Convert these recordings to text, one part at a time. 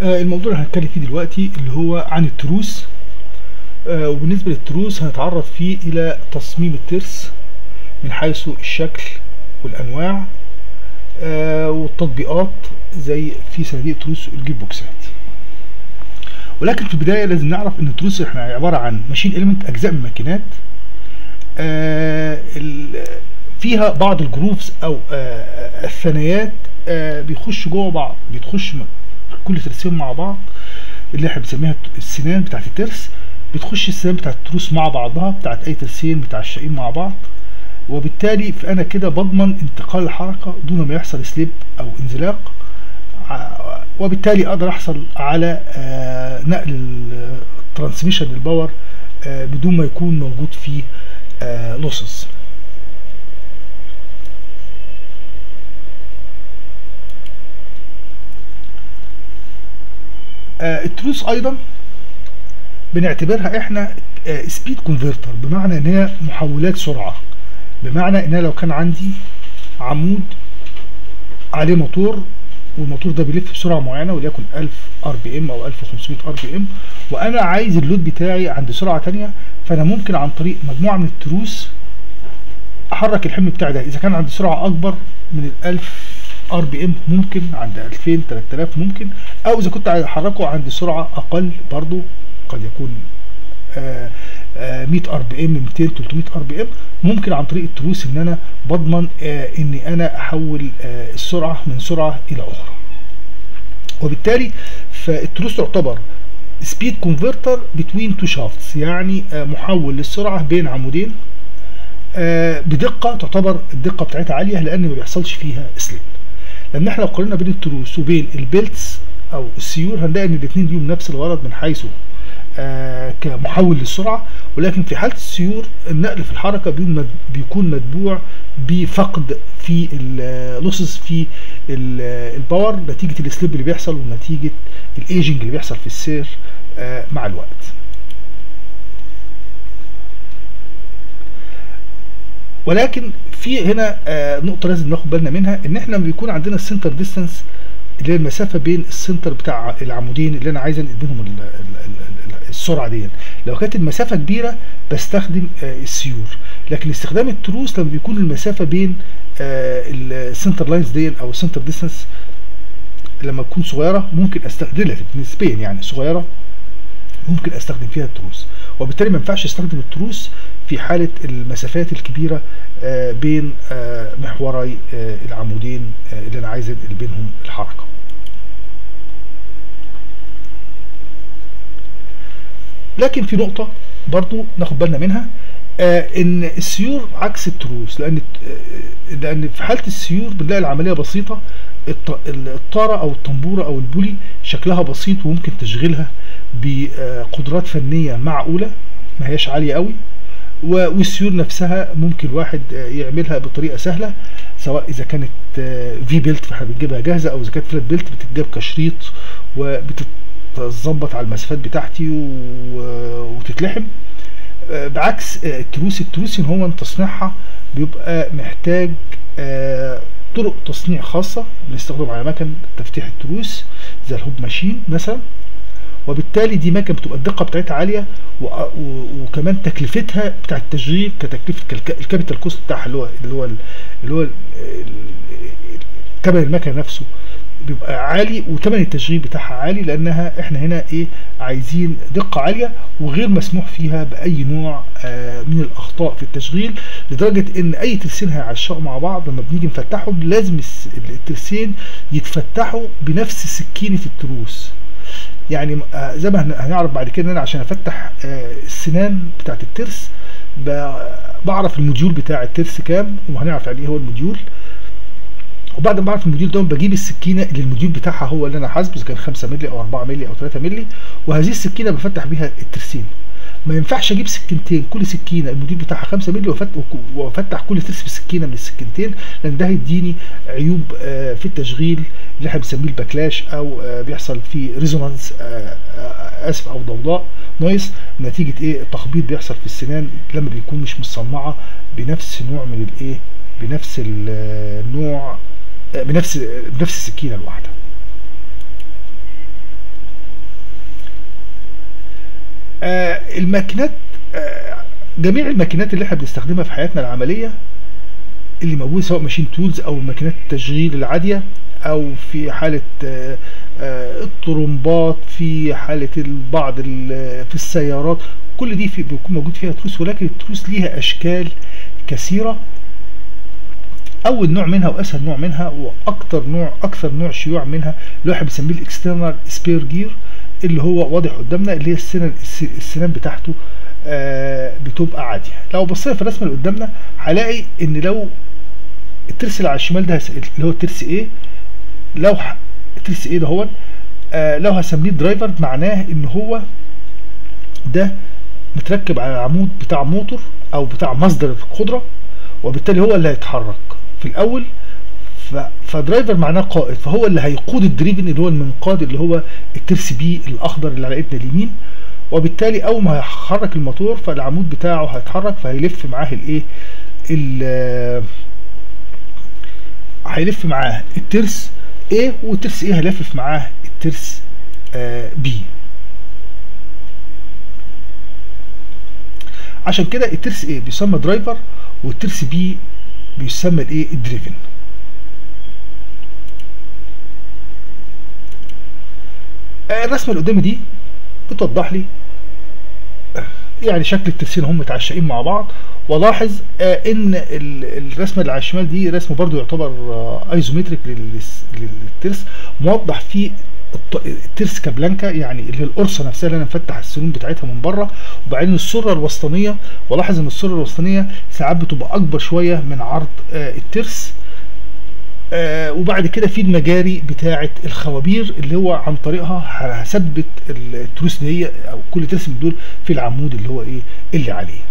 آه، الموضوع اللي هنتكلم فيه دلوقتي اللي هو عن التروس آه، وبالنسبة للتروس هنتعرض فيه إلى تصميم الترس من حيث الشكل والأنواع آه، والتطبيقات زي في صناديق تروس الجيب بوكسات ولكن في البداية لازم نعرف إن التروس احنا عبارة عن ماشين إليمنت أجزاء من ماكينات آه، ال- فيها بعض الجروفز أو آه، الثنايات آه، بيخشوا جوه بعض بتخش م- كل ترسين مع بعض اللي احنا بنسميها السنان بتاعت الترس بتخش السنان بتاعت التروس مع بعضها بتاعت اي ترسين متعشقين مع بعض وبالتالي فانا كده بضمن انتقال الحركه دون ما يحصل سليب او انزلاق ع- وبالتالي اقدر احصل على آه، نقل الترانسميشن للباور آه، بدون ما يكون موجود فيه لوسز التروس ايضا بنعتبرها احنا سبيد كونفرتر بمعنى ان هي محولات سرعه بمعنى ان أنا لو كان عندي عمود عليه موتور والموتور ده بيلف بسرعه معينه وليكن 1000 ار بي ام او 1500 ار بي ام وانا عايز اللود بتاعي عند سرعه تانية فانا ممكن عن طريق مجموعه من التروس احرك الحمل بتاعي ده اذا كان عندي سرعه اكبر من ال 1000 ار بي ام ممكن عند 2000 3000 ممكن او اذا كنت عايز احركه عند سرعه اقل برضو قد يكون آه، آه، 100 ار بي ام 200 300 ار بي ام ممكن عن طريق التروس ان انا بضمن آه، اني انا احول آه، السرعه من سرعه الى اخرى وبالتالي فالتروس تعتبر سبيد كونفرتر بتوين تو شافتس يعني آه، محول للسرعه بين عمودين آه، بدقه تعتبر الدقه بتاعتها عاليه لان ما بيحصلش فيها سليب لان احنا لو قارنا بين التروس وبين البيلتس او السيور هنلاقي ان الاثنين ليهم نفس الغرض من حيث آه، كمحول للسرعه ولكن في حاله السيور النقل في الحركه بيكون مد- بيكون متبوع بفقد في اللوسز في ال- الباور نتيجه السليب اللي بيحصل ونتيجه الايجنج اللي بيحصل في السير آه، مع الوقت ولكن في هنا آه، نقطة لازم ناخد بالنا منها ان احنا لما بيكون عندنا السنتر ديستانس اللي هي المسافة بين السنتر بتاع العمودين اللي انا عايز انقل بينهم ال- ال- ال- ال- السرعة دي لو كانت المسافة كبيرة بستخدم آه، السيور لكن استخدام التروس لما بيكون المسافة بين السنتر لاينز دي او السنتر ديستانس لما تكون صغيرة ممكن استخدمها نسبيا يعني صغيرة ممكن استخدم فيها التروس وبالتالي ما ينفعش استخدم التروس في حالة المسافات الكبيرة آه، بين آه، محوري آه، العمودين آه، اللي انا عايز انقل بينهم الحركة لكن في نقطة برضو ناخد بالنا منها آه ان السيور عكس التروس لان آه، لان في حالة السيور بنلاقي العملية بسيطة الط- الطارة او الطنبورة او البولي شكلها بسيط وممكن تشغيلها بقدرات فنية معقولة ما هياش عالية قوي و- والسيور نفسها ممكن واحد آه، يعملها بطريقة سهلة سواء اذا كانت في بيلت فاحنا بنجيبها جاهزة او اذا كانت فلات بيلت بتتجاب كشريط وبتتظبط على المسافات بتاعتي و- وتتلحم آه، بعكس آه، التروس التروس ان هو تصنيعها بيبقى محتاج آه، طرق تصنيع خاصة بنستخدم على مكن تفتيح التروس زي الهوب ماشين مثلا وبالتالي دي مكن بتبقى الدقة بتاعتها عالية و- و- وكمان تكلفتها بتاع التشغيل كتكلفة كالك- الكابيتال كوست بتاعها اللي هو اللي هو اللي هو ال- ال- تمن المكن نفسه بيبقى عالي وتمن التشغيل بتاعها عالي لانها احنا هنا ايه عايزين دقة عالية وغير مسموح فيها باي نوع آه، من الاخطاء في التشغيل لدرجة ان اي ترسين هيعشقوا مع بعض لما بنيجي نفتحهم لازم الس- الترسين يتفتحوا بنفس سكينة التروس يعني آه، زي ما هن- هنعرف بعد كده ان انا عشان افتح آه، السنان بتاعت الترس ب- بعرف الموديول بتاع الترس كام وهنعرف يعني ايه هو الموديول وبعد ما بعرف الموديول ده بجيب السكينه اللي الموديول بتاعها هو اللي انا حاسبه اذا كان 5 مللي او 4 مللي او 3 مللي وهذه السكينه بفتح بيها الترسين ما ينفعش اجيب سكينتين كل سكينه الموديول بتاعها 5 مللي وأفت- وافتح كل ترس بسكينه من السكينتين لان ده هيديني عيوب آه، في التشغيل اللي احنا بنسميه الباكلاش او آه، بيحصل فيه ريزونانس اسف او ضوضاء نويز نتيجه ايه التخبيط بيحصل في السنان لما بيكون مش مصنعه بنفس نوع من الايه بنفس النوع بنفس بنفس السكينه الواحده الماكينات آه، جميع الماكينات اللي احنا بنستخدمها في حياتنا العمليه اللي موجوده سواء ماشين تولز او ماكينات التشغيل العاديه او في حاله آه، آه، الطرمبات في حاله بعض في السيارات كل دي في بيكون موجود فيها تروس ولكن التروس ليها اشكال كثيره اول نوع منها واسهل نوع منها واكتر نوع اكثر نوع شيوعا منها اللي احنا بنسميه الاكسترنال سبير جير اللي هو واضح قدامنا اللي هي السنان السنان بتاعته آه بتبقى عاديه لو بصينا في الرسمه اللي قدامنا هلاقي ان لو الترس اللي على الشمال ده اللي هو الترس ايه لو الترس ايه ده هو آه لو هسميه درايفر معناه ان هو ده متركب على العمود بتاع موتور او بتاع مصدر القدره وبالتالي هو اللي هيتحرك في الاول فدرايفر معناه قائد فهو اللي هيقود الدريفن اللي هو المنقاد اللي هو الترس بي الاخضر اللي على ايدنا اليمين وبالتالي اول ما هيحرك الموتور فالعمود بتاعه هيتحرك فهيلف معاه الايه هيلف معاه الترس A والترس A هيلفف معاه الترس آه B عشان كده الترس A بيسمى درايفر والترس B بيسمى الايه الدريفن الرسمه اللي قدامي دي بتوضح لي يعني شكل الترسين هم متعشقين مع بعض ولاحظ ان الرسمه اللي على الشمال دي رسمه برضو يعتبر ايزومتريك للترس موضح فيه الترس كابلانكا يعني اللي القرصه نفسها اللي انا مفتح السنون بتاعتها من بره وبعدين السره الوسطانيه ولاحظ ان السره الوسطانيه ساعات بتبقى اكبر شويه من عرض الترس آه وبعد كده في المجاري بتاعه الخوابير اللي هو عن طريقها هثبت التروس دي او كل ترس من دول في العمود اللي هو ايه اللي عليه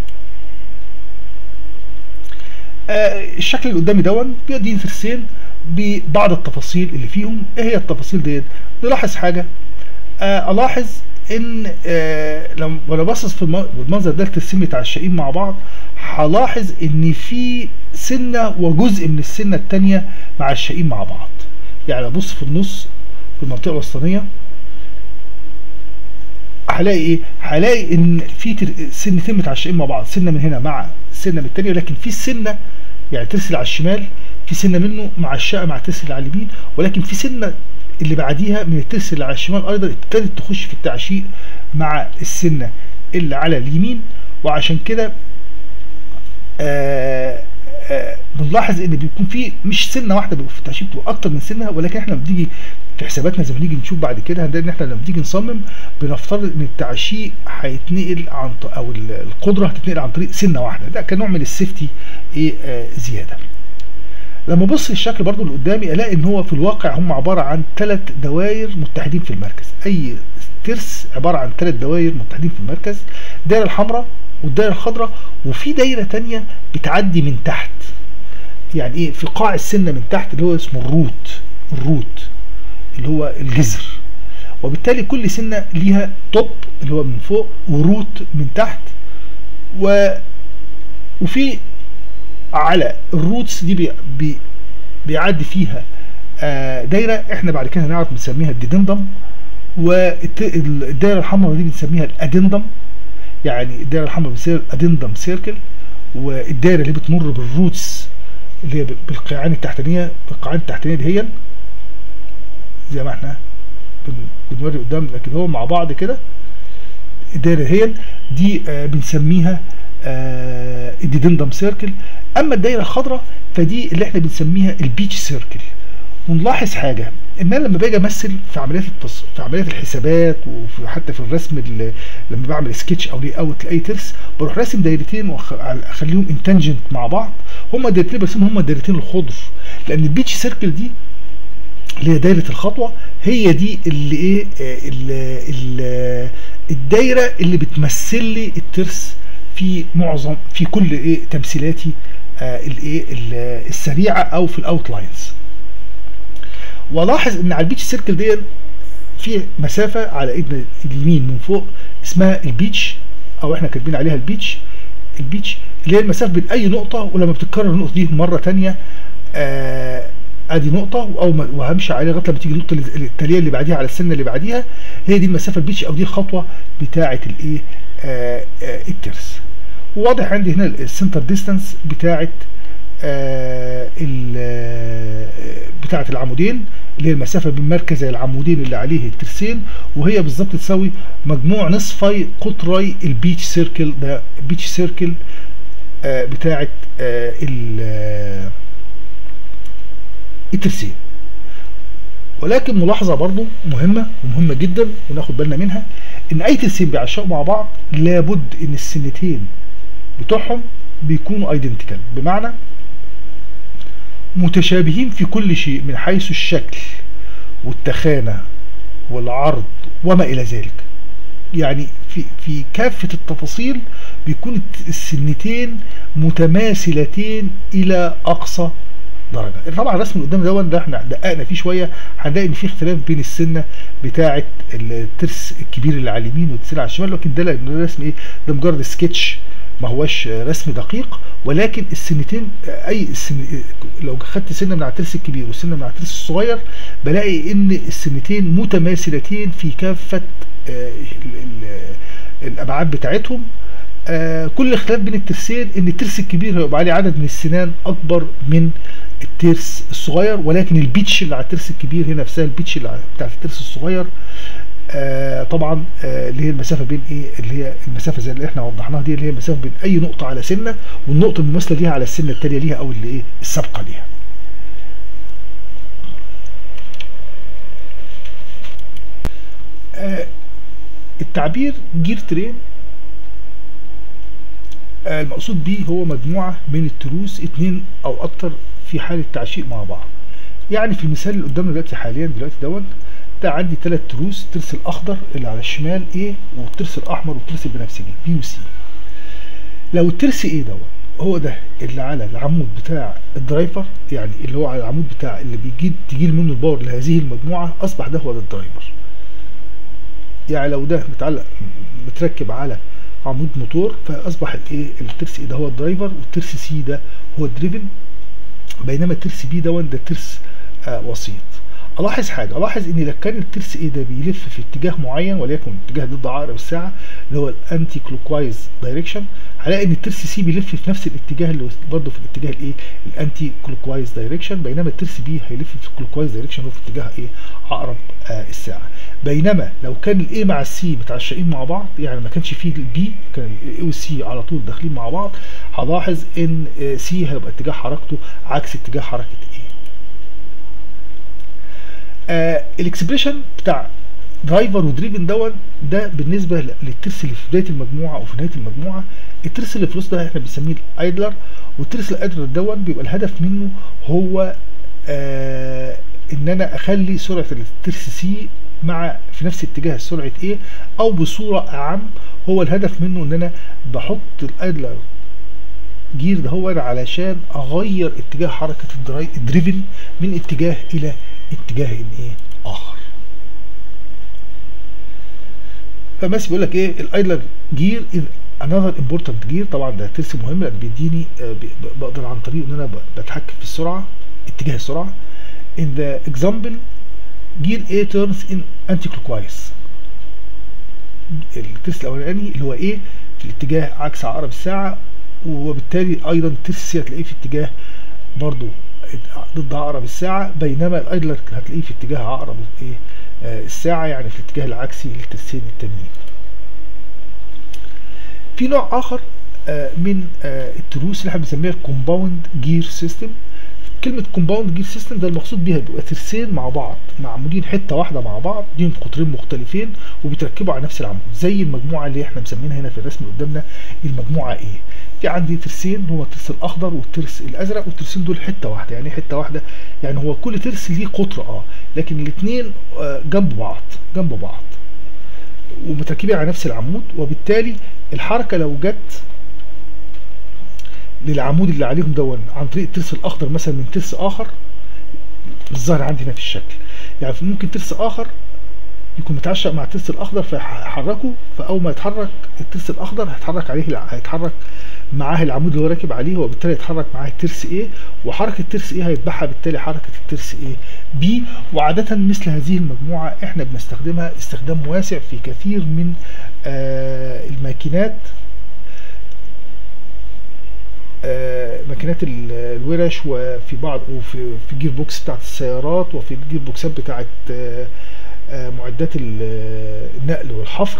آه الشكل اللي قدامي دون بيديني ترسين ببعض التفاصيل اللي فيهم ايه هي التفاصيل ديت نلاحظ حاجه آه الاحظ ان آه لما وانا باصص في المنظر ده الترسين متعشقين مع بعض هلاحظ ان في سنه وجزء من السنه الثانيه معشقين مع بعض يعني ابص في النص في المنطقه الوسطانيه هلاقي ايه هلاقي ان في سنتين متعشقين مع بعض سنه من هنا مع سنه من الثانيه لكن في سنه يعني ترسل على الشمال في سنه منه معشقه مع الترس اللي على اليمين ولكن في سنه اللي بعديها من الترس اللي على الشمال ايضا ابتدت تخش في التعشيق مع السنه اللي على اليمين وعشان كده آه آه بنلاحظ ان بيكون في مش سنه واحده بيبقى في التعشيق بتبقى اكتر من سنه ولكن احنا لما بنيجي في حساباتنا زي ما نيجي نشوف بعد كده هنلاقي ان احنا لما بنيجي نصمم بنفترض ان التعشيق هيتنقل عن او القدره هتتنقل عن طريق سنه واحده ده كنوع من السيفتي ايه آه زياده لما ابص الشكل برضو اللي قدامي الاقي ان هو في الواقع هم عباره عن ثلاث دوائر متحدين في المركز اي ترس عباره عن ثلاث دوائر متحدين في المركز الدائره الحمراء والدائره الخضراء وفي دايره ثانيه بتعدي من تحت يعني ايه في قاع السنه من تحت اللي هو اسمه الروت الروت اللي هو الجذر وبالتالي كل سنه ليها توب اللي هو من فوق وروت من تحت و وفي على الروتس دي بي بي بيعدي فيها آه دايره احنا بعد كده هنعرف بنسميها الديدندم والدايره الحمراء دي بنسميها الادندم يعني الدايره الحمراء بنسميها الادندم سيركل والدايره اللي بتمر بالروتس اللي هي بالقيعان التحتانيه القيعان التحتانيه دي هي زي ما احنا بنوري قدام لكن هو مع بعض كده الدايره هي دي آه بنسميها آه الديدندم سيركل اما الدايره الخضراء فدي اللي احنا بنسميها البيتش سيركل ونلاحظ حاجه ان انا لما باجي امثل في عمليات التص... في عمليات الحسابات وحتى في الرسم اللي... لما بعمل سكتش او لي اوت لاي ترس بروح راسم دايرتين واخليهم انتنجنت مع بعض هما الدايرتين برسمهم هما الدايرتين الخضر لان البيتش سيركل دي اللي هي دايره الخطوه هي دي اللي ايه اللي اللي الدايره اللي بتمثل لي الترس في معظم في كل ايه تمثيلاتي آه الايه السريعه او في الاوتلاينز ولاحظ ان على البيتش سيركل دي في مسافه على ايدنا اليمين من فوق اسمها البيتش او احنا كاتبين عليها البيتش البيتش اللي هي المسافه بين اي نقطه ولما بتتكرر النقطه دي مره ثانيه آه ادي نقطه او وهمشي عليها لغايه لما تيجي النقطه التاليه اللي بعديها على السنه اللي بعديها هي دي المسافه البيتش او دي الخطوه بتاعه الايه آه آه الترس وواضح عندي هنا السنتر ديستانس بتاعه آه بتاعه العمودين اللي هي المسافه بين مركز العمودين اللي عليه الترسين وهي بالظبط تساوي مجموع نصفي قطري البيتش سيركل ده بيتش سيركل آه بتاعه آه الترسين ولكن ملاحظة برضو مهمة ومهمة جدا وناخد بالنا منها ان اي ترسين بيعشقوا مع بعض لابد ان السنتين بتوعهم بيكونوا ايدنتيكال بمعنى متشابهين في كل شيء من حيث الشكل والتخانة والعرض وما الى ذلك يعني في في كافة التفاصيل بيكون السنتين متماثلتين الى اقصى درجه طبعا الرسم اللي قدام دون ده احنا دققنا فيه شويه هنلاقي ان في اختلاف بين السنه بتاعه الترس الكبير اللي على اليمين والترس على الشمال لكن ده الرسم ايه ده مجرد سكتش ما هوش رسم دقيق ولكن السنتين اي السن لو خدت سنه من على الترس الكبير وسنه من على الترس الصغير بلاقي ان السنتين متماثلتين في كافه الابعاد بتاعتهم آه كل اختلاف بين الترسين ان الترس الكبير هيبقى عليه عدد من السنان اكبر من الترس الصغير ولكن البيتش اللي على الترس الكبير هي نفسها البيتش اللي بتاعت الترس الصغير آه طبعا آه اللي هي المسافه بين ايه اللي هي المسافه زي اللي احنا وضحناها دي اللي هي المسافه بين اي نقطه على سنه والنقطه المماثله ليها على السنه التاليه ليها او اللي ايه السابقه ليها آه التعبير جير ترين المقصود بيه هو مجموعة من التروس اتنين او اكتر في حالة تعشيق مع بعض يعني في المثال اللي قدامنا دلوقتي حاليا دلوقتي دون ده عندي ثلاث تروس الترس الاخضر اللي على الشمال A والترس الاحمر والترس البنفسجي B و C لو الترس A دون هو ده اللي على العمود بتاع الدرايفر يعني اللي هو على العمود بتاع اللي بيجي تجي منه الباور لهذه المجموعة اصبح ده هو ده الدرايفر يعني لو ده متعلق متركب على عمود موتور فاصبح الايه الترس ايه ده هو الدرايفر والترس سي ده هو الدريفن بينما الترس بي ده ده ترس آه وسيط الاحظ حاجه الاحظ ان لو كان الترس ايه ده بيلف في اتجاه معين وليكن اتجاه ضد عقرب الساعه اللي هو الانتي كلوكوايز دايركشن هلاقي ان الترس سي بيلف في نفس الاتجاه اللي برضه في الاتجاه الايه الانتي كلوكوايز دايركشن بينما الترس بي هيلف في الكلوكوايز دايركشن وفي اتجاه ايه عقرب آه الساعه بينما لو كان الاي مع السي متعشقين مع بعض يعني ما كانش فيه البي كان الاي والسي على طول داخلين مع بعض هلاحظ ان سي هيبقى اتجاه حركته عكس اتجاه حركه ايه آه الاكسبريشن بتاع درايفر ودريفن دون ده بالنسبه للترس اللي في بدايه المجموعه او في نهايه المجموعه الترس اللي في الوسط ده احنا بنسميه الايدلر والترس الايدلر دون بيبقى الهدف منه هو آه ان انا اخلي سرعه الترس سي مع في نفس اتجاه سرعه ايه او بصوره اعم هو الهدف منه ان انا بحط الايدلر جير ده هو علشان اغير اتجاه حركه الدراي الدريفن من اتجاه الى اتجاه ايه اخر فماشي بيقول لك ايه الايدلر جير another important جير طبعا ده ترس مهم لان بيديني بقدر عن طريقه ان انا بتحكم في السرعه اتجاه السرعه in the example gear A turns in anti-clockwise الترس الاولاني اللي هو ايه في الاتجاه عكس عقرب الساعه وبالتالي ايضا الترس سي هتلاقيه في اتجاه برضو ضد عقرب الساعه بينما الايدلر هتلاقيه في اتجاه عقرب ايه آه الساعه يعني في الاتجاه العكسي للترسين التانيين في نوع اخر آه من آه التروس اللي احنا بنسميها كومباوند جير سيستم كلمة كومباوند جير سيستم ده المقصود بيها بيبقى ترسين مع بعض معمولين حتة واحدة مع بعض ليهم قطرين مختلفين وبيتركبوا على نفس العمود زي المجموعة اللي احنا مسمينها هنا في الرسم اللي قدامنا المجموعة ايه في عندي ترسين هو الترس الاخضر والترس الازرق والترسين دول حتة واحدة يعني حتة واحدة يعني هو كل ترس ليه قطر اه لكن الاثنين آه جنب بعض جنب بعض ومتركبين على نفس العمود وبالتالي الحركة لو جت للعمود اللي عليهم دون عن طريق الترس الاخضر مثلا من ترس اخر الظاهر عندي هنا في الشكل يعني ممكن ترس اخر يكون متعشق مع الترس الاخضر فيحركه فاول ما يتحرك الترس الاخضر هيتحرك عليه هيتحرك معاه العمود اللي هو راكب عليه وبالتالي يتحرك معاه الترس ايه وحركه الترس ايه هيتبعها بالتالي حركه الترس ايه بي وعاده مثل هذه المجموعه احنا بنستخدمها استخدام واسع في كثير من آه الماكينات آه ماكينات ال- الورش وفي بعض وفي في الجير بوكس بتاعت السيارات وفي الجير بوكسات بتاعت آه آه معدات ال- آه، النقل والحفر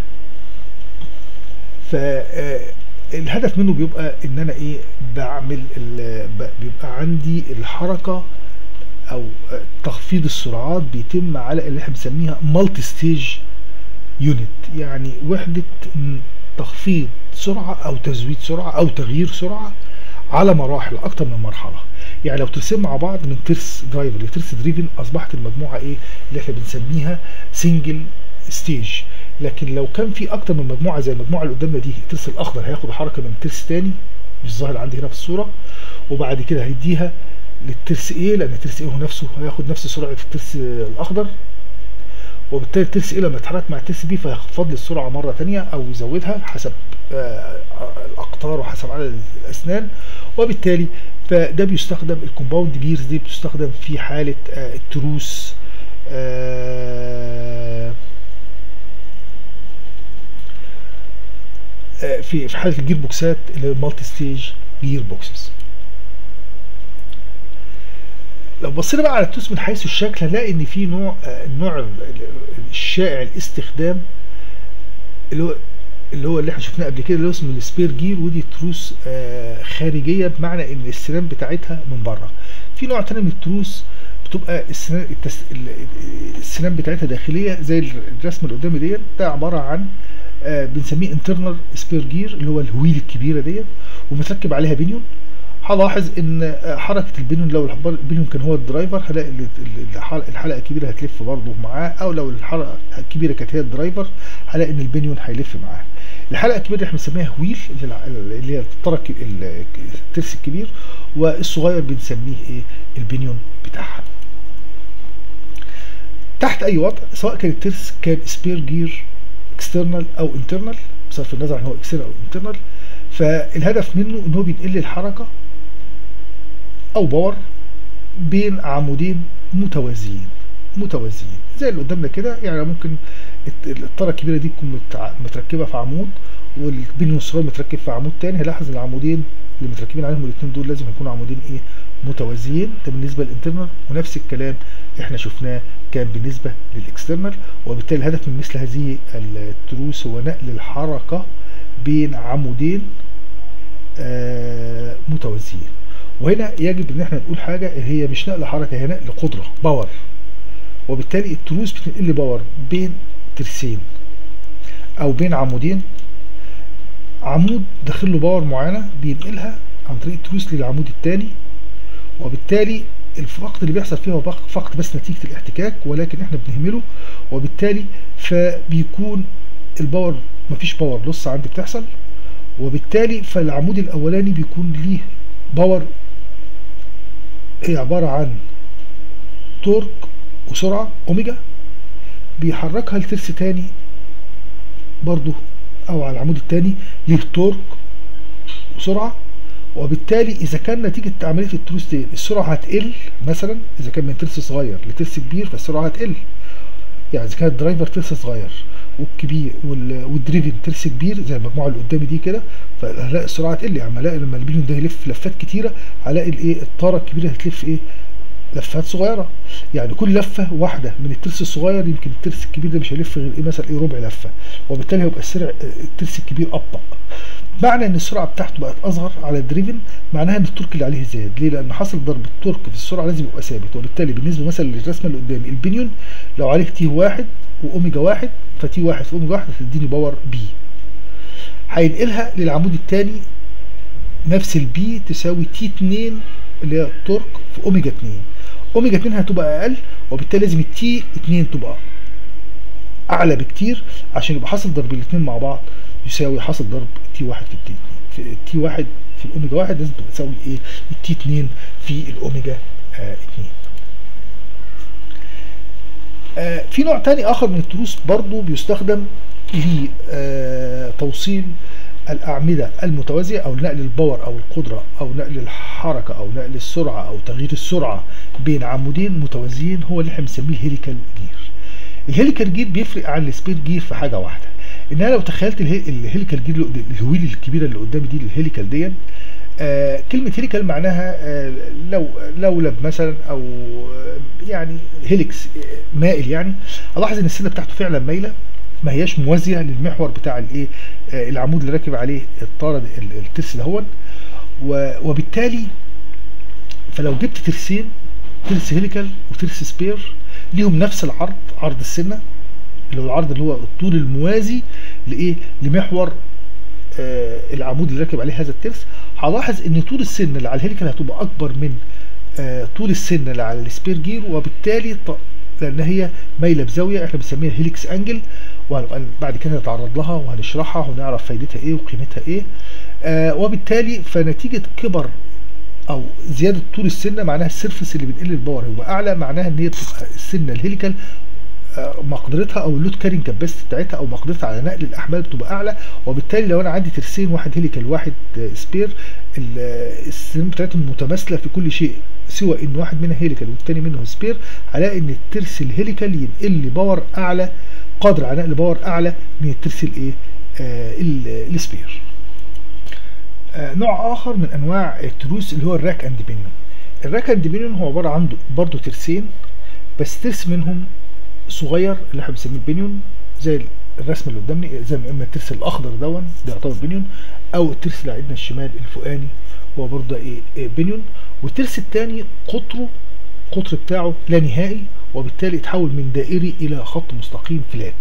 فالهدف منه بيبقى ان انا ايه بعمل ال- ب- بيبقى عندي الحركه او آه، تخفيض السرعات بيتم على اللي احنا بنسميها مالتي ستيج يونت يعني وحده م- تخفيض سرعه او تزويد سرعه او تغيير سرعه على مراحل اكتر من مرحله يعني لو ترسم مع بعض من ترس درايفر لترس دريفن اصبحت المجموعه ايه اللي احنا بنسميها سنجل ستيج لكن لو كان في اكتر من مجموعه زي المجموعه اللي قدامنا دي الترس الاخضر هياخد حركه من ترس تاني مش ظاهر عندي هنا في الصوره وبعد كده هيديها للترس ايه لان الترس ايه هو نفسه هياخد نفس سرعه الترس الاخضر وبالتالي الترس ايه لما يتحرك مع الترس بي فيخفض لي السرعه مره تانية او يزودها حسب آه، الاقطار وحسب عدد الاسنان وبالتالي فده بيستخدم الكومباوند جيرز دي بتستخدم في حاله آه، التروس آه، آه، في في حاله الجير بوكسات اللي هي المالتي ستيج جير بوكسز لو بصينا بقى على التوس من حيث الشكل هنلاقي ان في نوع آه، النوع ال- ال- الشائع الاستخدام اللي هو اللي هو اللي احنا شفناه قبل كده اللي هو اسمه السبير جير ودي تروس آه، خارجيه بمعنى ان السنان بتاعتها من بره في نوع تاني من التروس بتبقى السنان التس... ال- السنان بتاعتها داخليه زي الرسمه اللي قدامي ديت ده عباره عن آه، بنسميه انترنال سبير جير اللي هو الهويل الكبيره ديت ومتركب عليها بنيون هلاحظ ان آه، حركه البنيون لو الحب- البنيون كان هو الدرايفر هلاقي ال- ال- الحل- الحلقه الكبيره هتلف برضه معاه او لو الحلقه الكبيره كانت هي الدرايفر هلاقي ان البنيون هيلف معاه الحلقه الكبيره اللي احنا بنسميها ويل اللي الع- اللي هي الطرق ال- الترس الكبير والصغير بنسميه ايه البنيون بتاعها تحت اي وضع سواء كان الترس كان سبير جير اكسترنال او انترنال بصرف النظر عن هو اكسترنال او انترنال فالهدف منه ان هو بينقل لي الحركه او باور بين عمودين متوازيين متوازيين زي اللي قدامنا كده يعني ممكن الت- الطاره الكبيره دي تكون متع- متركبه في عمود والبنيون الصغير متركب في عمود تاني هلاحظ ان العمودين اللي متركبين عليهم الاثنين دول لازم يكونوا عمودين ايه متوازيين ده بالنسبه للانترنال ونفس الكلام احنا شفناه كان بالنسبه للاكسترنال وبالتالي الهدف من مثل هذه التروس هو نقل الحركه بين عمودين آه متوازيين وهنا يجب ان احنا نقول حاجه هي مش نقل حركه هي نقل قدره باور وبالتالي التروس بتنقل لي باور بين ترسين او بين عمودين عمود داخل له باور معينه بينقلها عن طريق التروس للعمود الثاني وبالتالي الفقد اللي بيحصل فيها هو فق- فقد بس نتيجه الاحتكاك ولكن احنا بنهمله وبالتالي فبيكون الباور مفيش باور لص عندي بتحصل وبالتالي فالعمود الاولاني بيكون ليه باور هي عباره عن تورك وسرعه اوميجا بيحركها لترس تاني برضو او على العمود التاني ليه تورك وسرعه وبالتالي اذا كان نتيجه عمليه التروس دي السرعه هتقل مثلا اذا كان من ترس صغير لترس كبير فالسرعه هتقل يعني اذا كان الدرايفر ترس صغير والكبير وال- والدريفن ترس كبير زي المجموعه اللي قدامي دي كده فهلاقي السرعه تقل يعني هلاقي لما البيليون ده يلف لفات كتيره هلاقي الايه الطاره الكبيره هتلف ايه لفات صغيره يعني كل لفه واحده من الترس الصغير يمكن الترس الكبير ده مش هيلف غير ايه مثلا ايه ربع لفه وبالتالي هيبقى السرع الترس الكبير ابطا معنى ان السرعه بتاعته بقت اصغر على الدريفن معناها ان التورك اللي عليه زاد ليه لان حاصل ضرب التورك في السرعه لازم يبقى ثابت وبالتالي بالنسبه مثلا للرسمه اللي قدامي البنيون لو عليه تي واحد واوميجا واحد فتي واحد في اوميجا واحد هتديني باور بي هينقلها للعمود الثاني نفس البي تساوي تي 2 اللي هي التورك في اوميجا 2 اوميجا 2 هتبقى اقل وبالتالي لازم التي 2 تبقى اعلى بكتير عشان يبقى حاصل ضرب الاثنين مع بعض يساوي حاصل ضرب تي 1 في التي 2 في تي 1 في الاوميجا 1 لازم تبقى تساوي ايه التي 2 في الاوميجا آه 2 آه في نوع تاني اخر من التروس برضو بيستخدم لتوصيل الاعمده المتوازيه او نقل الباور او القدره او نقل الحركه او نقل السرعه او تغيير السرعه بين عمودين متوازيين هو اللي احنا بنسميه الهيليكال جير الهيليكال جير بيفرق عن السبير جير في حاجه واحده ان انا لو تخيلت الهي- الهيليكال دي اللي قد- الهويل الكبيره اللي قدامي دي الهيليكال دي آه كلمه هيليكال معناها آه لو لولب مثلا او آه يعني هيليكس آه، مائل يعني الاحظ ان السنه بتاعته فعلا مايله ما هياش موازيه للمحور بتاع الايه آه العمود اللي راكب عليه الطاره دي- ال- الترس دهون و- وبالتالي فلو جبت ترسين ترس هيليكال وترس سبير ليهم نفس العرض عرض السنه اللي هو العرض اللي هو الطول الموازي لايه لمحور آه العمود اللي راكب عليه هذا الترس هلاحظ ان طول السن اللي على الهيليكال هتبقى اكبر من آه طول السن اللي على السبير جير وبالتالي ط- لان هي مايله بزاويه احنا بنسميها هيليكس انجل وهنبقى بعد كده نتعرض لها وهنشرحها ونعرف فايدتها ايه وقيمتها ايه آه وبالتالي فنتيجه كبر او زياده طول السنه معناها السيرفس اللي بينقل الباور يبقى اعلى معناها ان هي بتبقى السنه الهيليكال آه، مقدرتها او اللود كارين كاباسيتي بتاعتها او مقدرتها على نقل الاحمال بتبقى اعلى وبالتالي لو انا عندي ترسين واحد هيليكال واحد آه، سبير ال- آه، السنين بتاعتهم متماثله في كل شيء سوى ان واحد منها هيليكال والتاني منه سبير هلاقي ان الترس الهيليكال ينقل لي باور اعلى قادر على نقل باور اعلى من الترس الايه آه ال- السبير آه، نوع اخر من انواع التروس اللي هو الراك اند بينيون الراك اند بينيون هو عباره عن برضه ترسين بس ترس منهم صغير اللي احنا بنسميه البينيون زي الرسم اللي قدامي زي ما اما الترس الاخضر دون ده يعتبر بينيون او الترس اللي على ايدنا الشمال الفوقاني هو برضه ايه إيه بينيون والترس الثاني قطره القطر بتاعه لا نهائي وبالتالي يتحول من دائري الى خط مستقيم فلات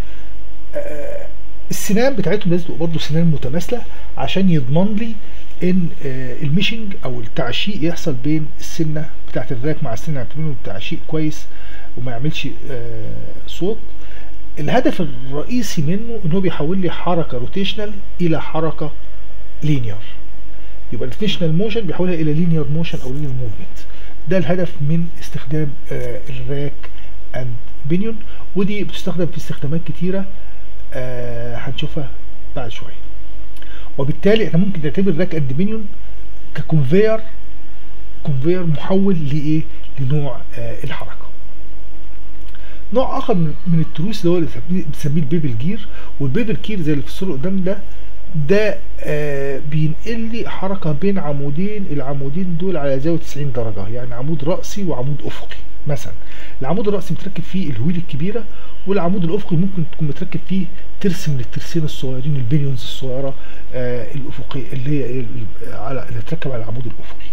آه، السنان بتاعتهم لازم تبقى برضه سنان متماثله عشان يضمن لي ان آه، الميشنج او التعشيق يحصل بين السنه بتاعت الراك مع السنه بتاعت البينيون التعشيق كويس وما يعملش آه، صوت الهدف الرئيسي منه ان هو بيحول لي حركه روتيشنال الى حركه لينير يبقى الروتيشنال موشن بيحولها الى لينير موشن او لينير موفمنت ده الهدف من استخدام آه، الراك اند بينيون ودي بتستخدم في استخدامات كتيره آه، هنشوفها بعد شويه وبالتالي احنا ممكن نعتبر الراك اند بينيون ككونفير كونفير محول لايه لنوع آه، الحركه نوع اخر من من التروس اللي هو اللي بنسميه- بنسميه البيبل جير والبيبل كير زي اللي في الصوره قدام ده ده آه بينقل لي حركه بين عمودين العمودين دول على زاويه 90 درجه يعني عمود راسي وعمود افقي مثلا العمود الراسي متركب فيه الهويل الكبيره والعمود الافقي ممكن تكون متركب فيه ترس من الترسين الصغيرين البنيونز الصغيره آه الافقيه اللي هي ال- على اللي تركب على العمود الافقي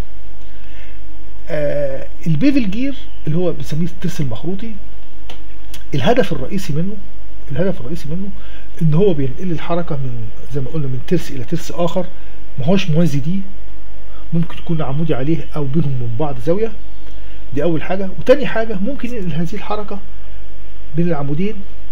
آه البيفل جير اللي هو بنسميه الترس المخروطي الهدف الرئيسي منه الهدف الرئيسي منه ان هو بينقل الحركه من زي ما قلنا من ترس الى ترس اخر ما هوش موازي دي ممكن يكون عمودي عليه او بينهم من بعض زاويه دي اول حاجه وتاني حاجه ممكن ينقل هذه الحركه بين العمودين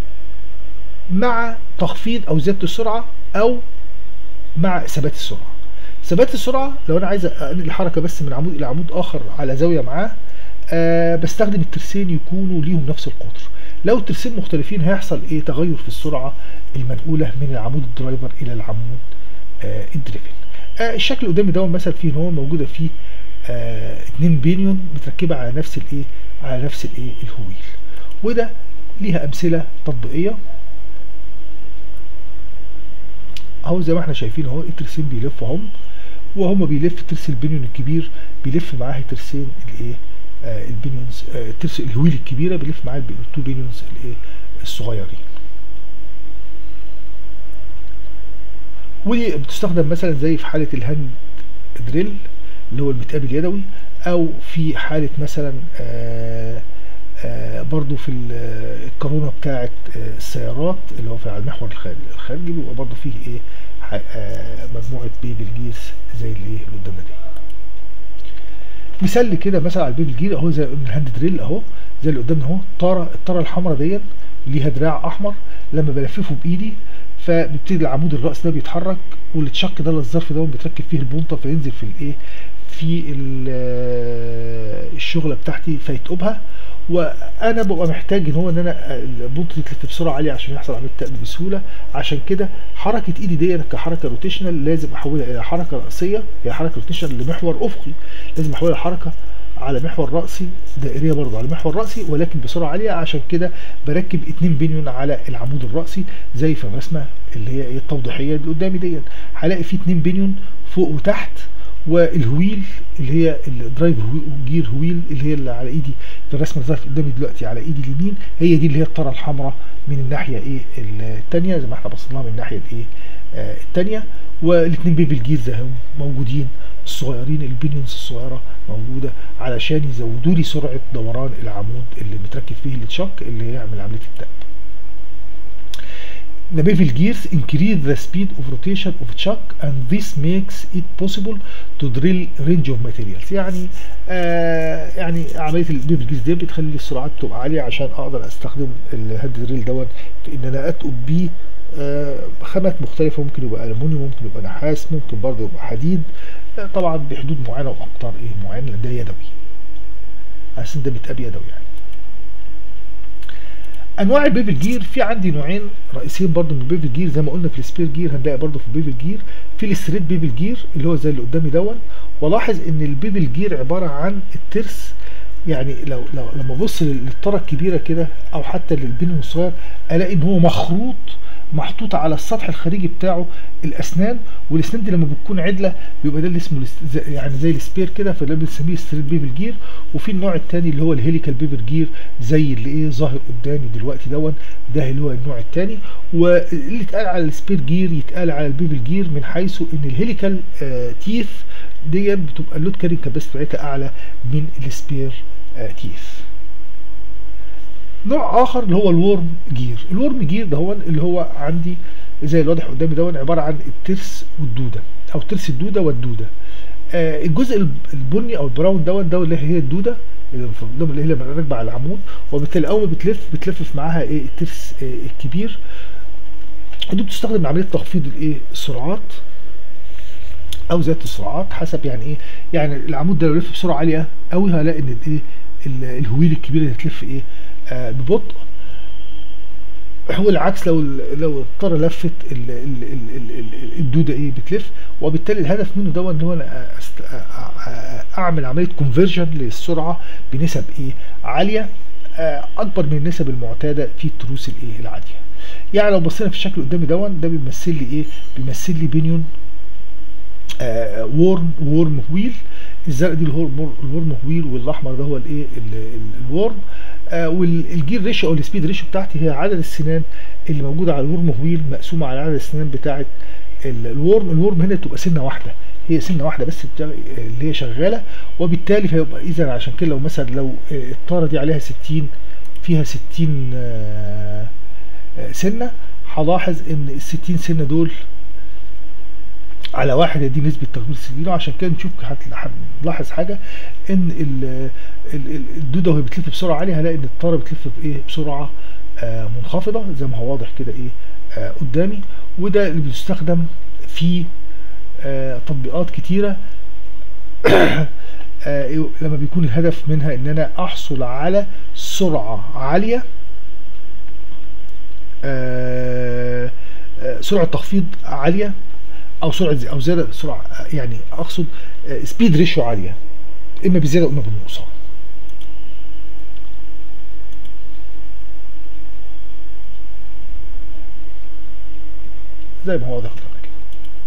مع تخفيض او زياده السرعه او مع ثبات السرعه ثبات السرعه لو انا عايز انقل الحركه بس من عمود الى عمود اخر على زاويه معاه آه بستخدم الترسين يكونوا ليهم نفس القطر لو الترسين مختلفين هيحصل ايه تغير في السرعه المنقوله من العمود الدرايفر الى العمود آه الدريفن آه الشكل قدامي ده مثلا فيه ان هو موجوده فيه آه اتنين بينيون متركبه على نفس الايه على نفس الايه الهويل وده ليها امثله تطبيقيه اهو زي ما احنا شايفين اهو الترسين بيلفوا هم وهم بيلف ترس البنيون الكبير بيلف معاه ترسين الايه آه البنيونز آه الترس الهويل الكبيره بيلف معاه التو بنيونز الايه الصغيرين ودي بتستخدم مثلا زي في حاله الهاند دريل اللي هو المتقابل اليدوي او في حاله مثلا آه آه برضو في الكورونا بتاعه آه السيارات اللي هو في على المحور الخارجي بيبقى برضو فيه ايه آه مجموعه بيبل جيرز زي اللي اللي قدامنا دي مثال كده مثلا على البيبل جير اهو زي الهاند دريل اهو زي اللي قدامنا اهو طاره الطاره الحمراء دي ليها دراع احمر لما بلففه بايدي فبيبتدي العمود الراس ده بيتحرك والتشك ده الظرف ده بيتركب فيه البونطه فينزل في الايه في الشغله بتاعتي فيتقبها وانا ببقى محتاج ان هو ان انا البونطه تلف بسرعه عاليه عشان يحصل عمليه تقل بسهوله عشان كده حركه ايدي دي كحركه روتيشنال لازم احولها الى حركه راسيه هي حركه روتيشنال لمحور افقي لازم احولها لحركه على محور رأسي دائرية برضه على محور رأسي ولكن بسرعة عالية عشان كده بركب اتنين بنيون على العمود الرأسي زي في الرسمة اللي هي ايه التوضيحية اللي قدامي ديت هلاقي في اتنين بنيون فوق وتحت والهويل اللي هي الدرايف جير هويل اللي هي اللي على ايدي في الرسمه اللي ظهرت قدامي دلوقتي على ايدي اليمين هي دي اللي هي الطاره الحمراء من الناحيه ايه الثانيه زي ما احنا بصينا من الناحيه الايه آه الثانيه والاثنين بيبل جيرز هم موجودين الصغيرين البنيونز الصغيره موجوده علشان يزودوا لي سرعه دوران العمود اللي متركب فيه التشاك اللي هيعمل عمليه التأب The bevel gears increase the speed of rotation of chuck and this makes it possible to drill range of materials يعني آه يعني عمليه البيفل جيرز دي بتخلي السرعات تبقى عاليه عشان اقدر استخدم الهاند دريل دوت في ان انا اتقب بيه آه خامات مختلفه ممكن يبقى المونيوم ممكن يبقى نحاس ممكن برضه يبقى حديد آه طبعا بحدود معينه واقطار ايه معينه لان ده يدوي عشان ده بيتقاب يدوي يعني انواع البيفل جير في عندي نوعين رئيسيين برضو من البيفل جير زي ما قلنا في السبير جير هنلاقي برضو في البيفل جير في الستريت بيفل جير اللي هو زي اللي قدامي دون ولاحظ ان البيفل جير عباره عن الترس يعني لو لو لما ابص للطاره الكبيره كده او حتى للبنيون الصغير الاقي ان هو مخروط محطوط على السطح الخارجي بتاعه الاسنان والاسنان دي لما بتكون عدله بيبقى ده اللي اسمه يعني زي السبير كده فده بنسميه ستريت بيفل جير وفي النوع الثاني اللي هو الهيليكال بيفل جير زي اللي ايه ظاهر قدامي دلوقتي دون ده اللي هو النوع الثاني واللي اتقال على السبير جير يتقال على البيفل جير من حيث ان الهيليكال آه تيث دي بتبقى اللود كارينج كاباسيتي بتاعتها اعلى من السبير آه تيث نوع اخر اللي هو الورم جير الورم جير ده هو اللي هو عندي زي الواضح قدامي دون عباره عن الترس والدوده او ترس الدوده والدوده آه الجزء البني او البراون دون ده اللي هي الدوده اللي هي راكبه على العمود وبالتالي اول ما بتلف بتلفف معاها ايه الترس آه الكبير ودي بتستخدم لعمليه تخفيض الايه السرعات او زياده السرعات حسب يعني ايه يعني العمود ده لو لف بسرعه عاليه قوي هلاقي ان الايه الهويل الكبيره اللي هتلف ايه آه ببطء هو العكس لو لو الطاره لفت ال ال ال الدوده ايه بتلف وبالتالي الهدف منه ده ان هو انا اعمل عمليه كونفرجن للسرعه بنسب ايه عاليه آه اكبر من النسب المعتاده في التروس الايه العاليه يعني لو بصينا في الشكل قدامي دون ده بيمثل لي ايه بيمثل لي بينيون آه وورم وورم ويل الزرق دي الورم ويل والاحمر ده هو الايه الورم آه والجير ريشيو او السبيد ريشيو بتاعتي هي عدد السنان اللي موجوده على الورم ويل مقسومه على عدد السنان بتاعه الورم الورم هنا تبقى سنه واحده هي سنه واحده بس اللي هي شغاله وبالتالي فيبقى اذا عشان كده لو مثلا لو الطاره دي عليها 60 فيها 60 آه سنه هلاحظ ان ال 60 سنه دول على واحد دي نسبة تكبير السكينة عشان كده نشوف هنلاحظ حاجة ان الدودة وهي بتلف بسرعة عالية هلاقي ان الطارة بتلف بايه بسرعة آه منخفضة زي ما هو واضح كده ايه آه قدامي وده اللي بيستخدم في آه تطبيقات كتيرة آه لما بيكون الهدف منها ان انا احصل على سرعة عالية آه آه سرعة تخفيض عالية او سرعه او زياده سرعه يعني اقصد سبيد ريشيو عاليه اما بزياده واما بالنقصان زي ما هو واضح قدامنا كده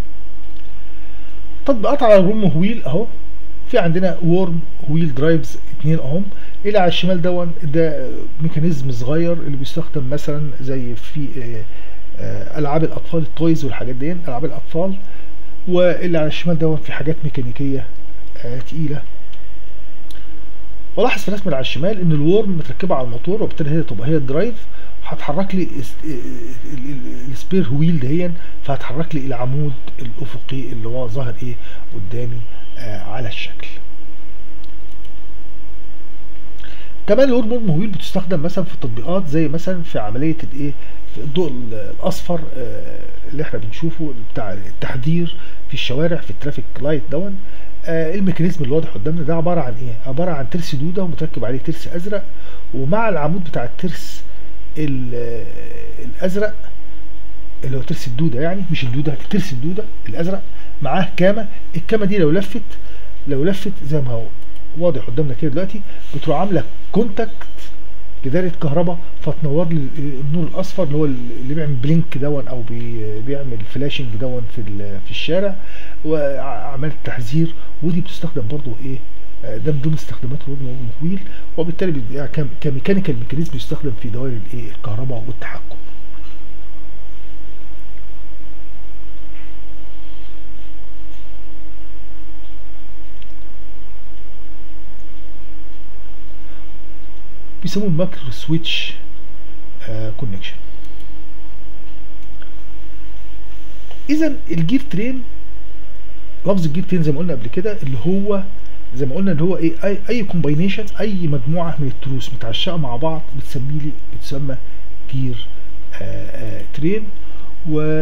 تطبيقات على الروم ويل اهو في عندنا وورم ويل درايفز اتنين اهم اللي على الشمال دون ده ميكانيزم صغير اللي بيستخدم مثلا زي في العاب الاطفال التويز والحاجات دي العاب الاطفال واللي على الشمال دون في حاجات ميكانيكيه آه تقيله ولاحظ في الرسم اللي على الشمال ان الورم متركبه على الموتور وبالتالي هي تبقى هي الدرايف هتحرك لي السبير ويل دهيا فهتحرك لي العمود الافقي اللي هو ظاهر ايه قدامي آه على الشكل كمان الورم ويل بتستخدم مثلا في التطبيقات زي مثلا في عمليه الايه في الضوء الاصفر آه اللي احنا بنشوفه بتاع التحذير في الشوارع في الترافيك لايت دون آه الميكانيزم اللي واضح قدامنا ده عباره عن ايه عباره عن ترس دوده ومتركب عليه ترس ازرق ومع العمود بتاع الترس الازرق اللي هو ترس الدوده يعني مش الدوده ترس الدوده الازرق معاه كامه الكامه دي لو لفت لو لفت زي ما هو واضح قدامنا كده دلوقتي بتروح عامله كونتاكت لدايره كهرباء فتنور لي النور الاصفر اللي هو اللي بيعمل بلينك دون او بي بيعمل فلاشنج دون في في الشارع وعمليه تحذير ودي بتستخدم برضو ايه ده من ضمن استخدامات الرود الموبيل وبالتالي يعني كميكانيكال ميكانيزم بيستخدم في دوائر الايه الكهرباء والتحكم بيسموه مايكرو سويتش كونكشن اذا الجير ترين لفظ الجير ترين زي ما قلنا قبل كده اللي هو زي ما قلنا اللي هو ايه اي اي كومباينيشن اي مجموعه من التروس متعشقه مع بعض بتسمي لي بتسمى جير آآ آآ ترين و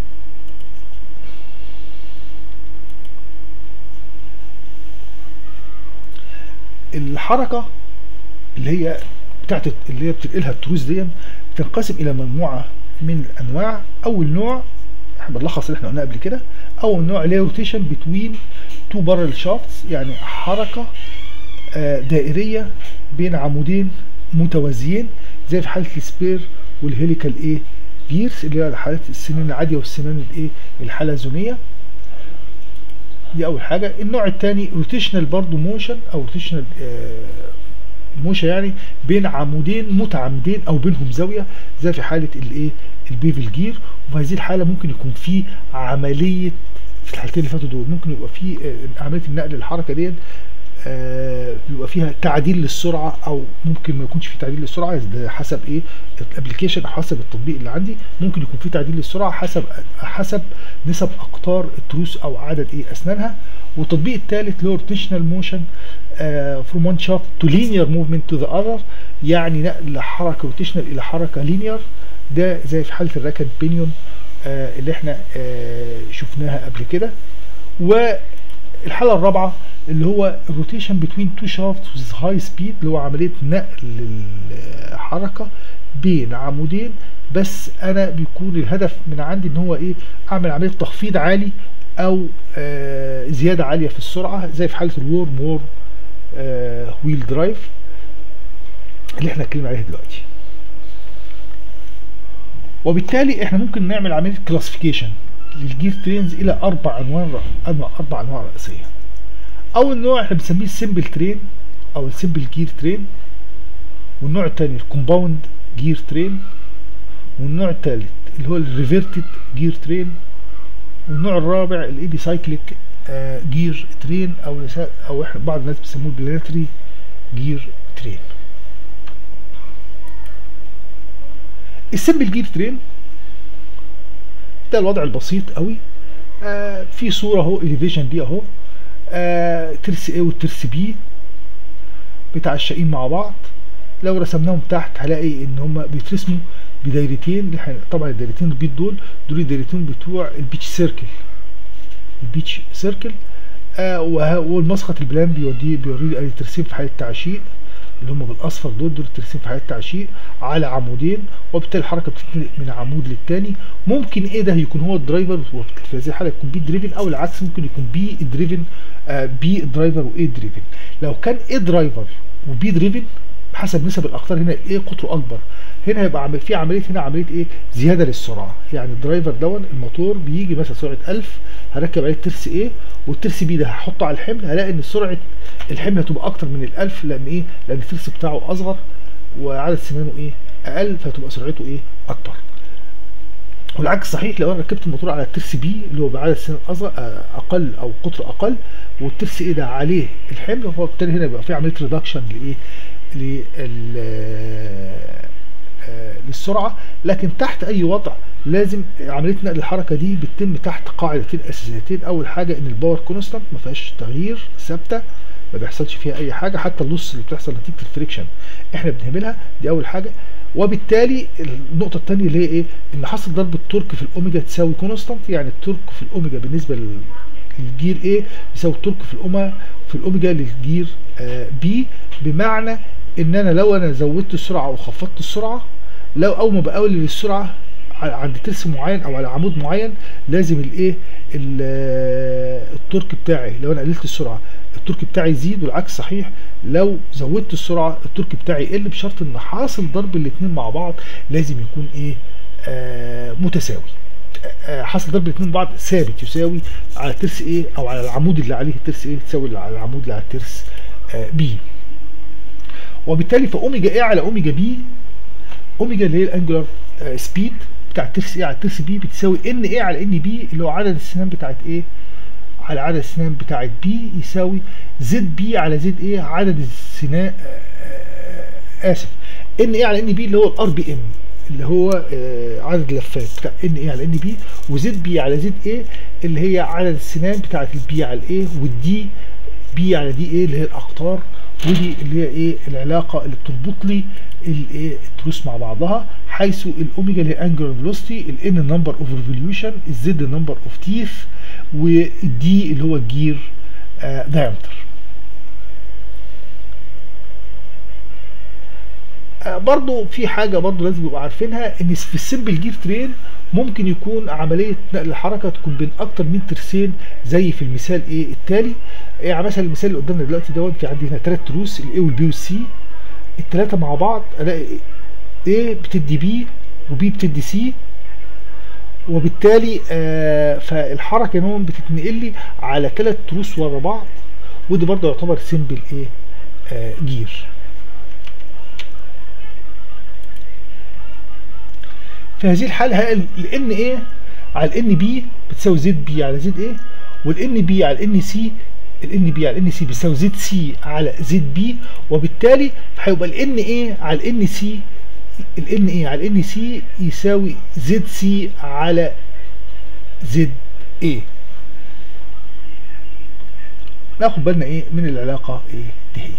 الحركه اللي هي بتاعت اللي هي بتنقلها التروس دي بتنقسم الى مجموعه من الانواع اول نوع احنا بنلخص اللي احنا قلناه قبل كده اول نوع اللي هي روتيشن بتوين تو بارل شافتس يعني حركه آه دائريه بين عمودين متوازيين زي في حاله السبير والهيليكال ايه جيرز اللي هي حالات السنين العاديه والسنان الايه الحلزونيه دي اول حاجه النوع الثاني روتيشنال برضو موشن او روتيشنال آه موشة يعني بين عمودين متعامدين او بينهم زاويه زي في حاله الايه البيفل جير وفي هذه الحاله ممكن يكون في عمليه في الحالتين اللي فاتوا دول ممكن يبقى في عمليه النقل الحركه ديت آه بيبقى فيها تعديل للسرعه او ممكن ما يكونش في تعديل للسرعه ده حسب ايه الابلكيشن او حسب التطبيق اللي عندي ممكن يكون في تعديل للسرعه حسب حسب نسب اقطار التروس او عدد ايه اسنانها والتطبيق الثالث اللي هو روتيشنال موشن فروم وان شافت تو لينير موفمنت تو ذا اذر يعني نقل حركه روتيشنال الى حركه لينير ده زي في حاله الراكن بينيون آه اللي احنا آه شفناها قبل كده والحاله الرابعه اللي هو الروتيشن بتوين تو شافت وذ هاي سبيد اللي هو عمليه نقل الحركه بين عمودين بس انا بيكون الهدف من عندي ان هو ايه اعمل عمليه تخفيض عالي او آه زياده عاليه في السرعه زي في حاله الورم وور آه ويل درايف اللي احنا اتكلمنا عليها دلوقتي وبالتالي احنا ممكن نعمل عمليه كلاسيفيكيشن للجير ترينز الى اربع انواع اربع انواع رئيسيه اول نوع احنا بنسميه السمبل ترين او السمبل جير ترين والنوع الثاني الكومباوند جير ترين والنوع الثالث اللي هو الريفيرتد جير ترين والنوع الرابع الايبي سايكليك آه جير ترين او او احنا بعض الناس بيسموه بلانتري جير ترين السمبل جير ترين ده الوضع البسيط قوي آه في صوره اهو اليفيشن دي اهو آه ترس A والترس B متعشقين مع بعض لو رسمناهم تحت هلاقي ان هم بيترسموا بدايرتين طبعا الدايرتين البيض دول دول الدايرتين بتوع البيتش سيركل البيتش سيركل آه والمسقط البلان بيوديه بيوري الترسيم في حاله تعشيق اللي هم بالاصفر دول دول الترسيم في حالة تعشيق على عمودين وبالتالي الحركه بتتنقل من عمود للتاني ممكن ايه ده يكون هو الدرايفر في هذه الحاله يكون بي دريفن او العكس ممكن يكون بي دريفن آه بي درايفر وايه دريفن لو كان ايه درايفر وبي دريفن حسب نسب الاقطار هنا ايه قطره اكبر هنا هيبقى في عمليه هنا عمليه ايه زياده للسرعه يعني الدرايفر دون الموتور بيجي مثلا سرعه 1000 هركب عليه الترس ايه والترس بي ده هحطه على الحمل هلاقي ان سرعه الحمل هتبقى اكتر من ال1000 لان ايه لان الترس بتاعه اصغر وعدد سنانه ايه اقل فهتبقى سرعته ايه اكبر والعكس صحيح لو انا ركبت الموتور على الترس بي اللي هو بعدد سنان اصغر اقل او قطر اقل والترس ايه ده عليه الحمل فبالتالي هنا بيبقى في عمليه ريدكشن لايه للسرعه لكن تحت اي وضع لازم عمليه نقل الحركه دي بتتم تحت قاعدتين اساسيتين اول حاجه ان الباور كونستانت ما فيهاش تغيير ثابته ما بيحصلش فيها اي حاجه حتى اللص اللي بتحصل نتيجه الفريكشن احنا بنهملها دي اول حاجه وبالتالي النقطه الثانيه اللي هي ايه ان حاصل ضرب التورك في الاوميجا تساوي كونستانت يعني التورك في الاوميجا بالنسبه للجير ايه يساوي التورك في الاوميجا في الاوميجا للجير آه بي بمعنى ان انا لو انا زودت السرعه او خفضت السرعه لو اول ما بقلل السرعه عند ترس معين او على عمود معين لازم الايه التورك بتاعي لو انا قللت السرعه التورك بتاعي يزيد والعكس صحيح لو زودت السرعه التورك بتاعي يقل بشرط ان حاصل ضرب الاثنين مع بعض لازم يكون ايه آه متساوي آه حاصل ضرب الاثنين بعض ثابت يساوي على ترس ايه او على العمود اللي عليه الترس ايه تساوي على العمود اللي على الترس آه بي وبالتالي فاوميجا ايه على اوميجا بي اوميجا اللي هي الانجولار آه سبيد بتاع الترس ايه على الترس بي بتساوي ان ايه على ان بي اللي هو عدد السنان بتاعت ايه على عدد السنان بتاعت بي يساوي زد بي على زد ايه عدد السنان آه اسف ان ايه على ان بي اللي هو الار بي ام اللي هو آه عدد اللفات بتاع ان ايه على ان بي وزد بي على زد ايه اللي هي عدد السنان بتاعت البي على الايه والدي بي على دي ايه اللي هي الاقطار ودي اللي هي ايه العلاقه اللي بتربط لي الايه التروس مع بعضها حيث الاوميجا اللي هي انجلر فيلوسيتي الان نمبر اوف ريفوليوشن الزد نمبر اوف تيث والدي اللي هو الجير دايمتر آه برضو في حاجة برضو لازم يبقوا عارفينها ان في السمبل جير ترين ممكن يكون عملية نقل الحركة تكون بين اكتر من ترسين زي في المثال ايه التالي يعني مثلا المثال اللي قدامنا دلوقتي دوت في عندي هنا ثلاث تروس الاي والبي والسي الثلاثة مع بعض الاقي ايه بتدي بي وبي بتدي سي وبالتالي آه فالحركة نوم بتتنقل لي على ثلاث تروس ورا بعض ودي برضه يعتبر سمبل ايه آه جير في هذه الحالة الان ايه على الان بي بتساوي زد بي على زد ايه والان بي على الان سي الان بي على الان سي بيساوي زد سي على زد بي وبالتالي هيبقى الان ايه على الان سي الان ايه على الان سي يساوي زد سي على زد ايه ناخد بالنا ايه من العلاقه ايه دهيا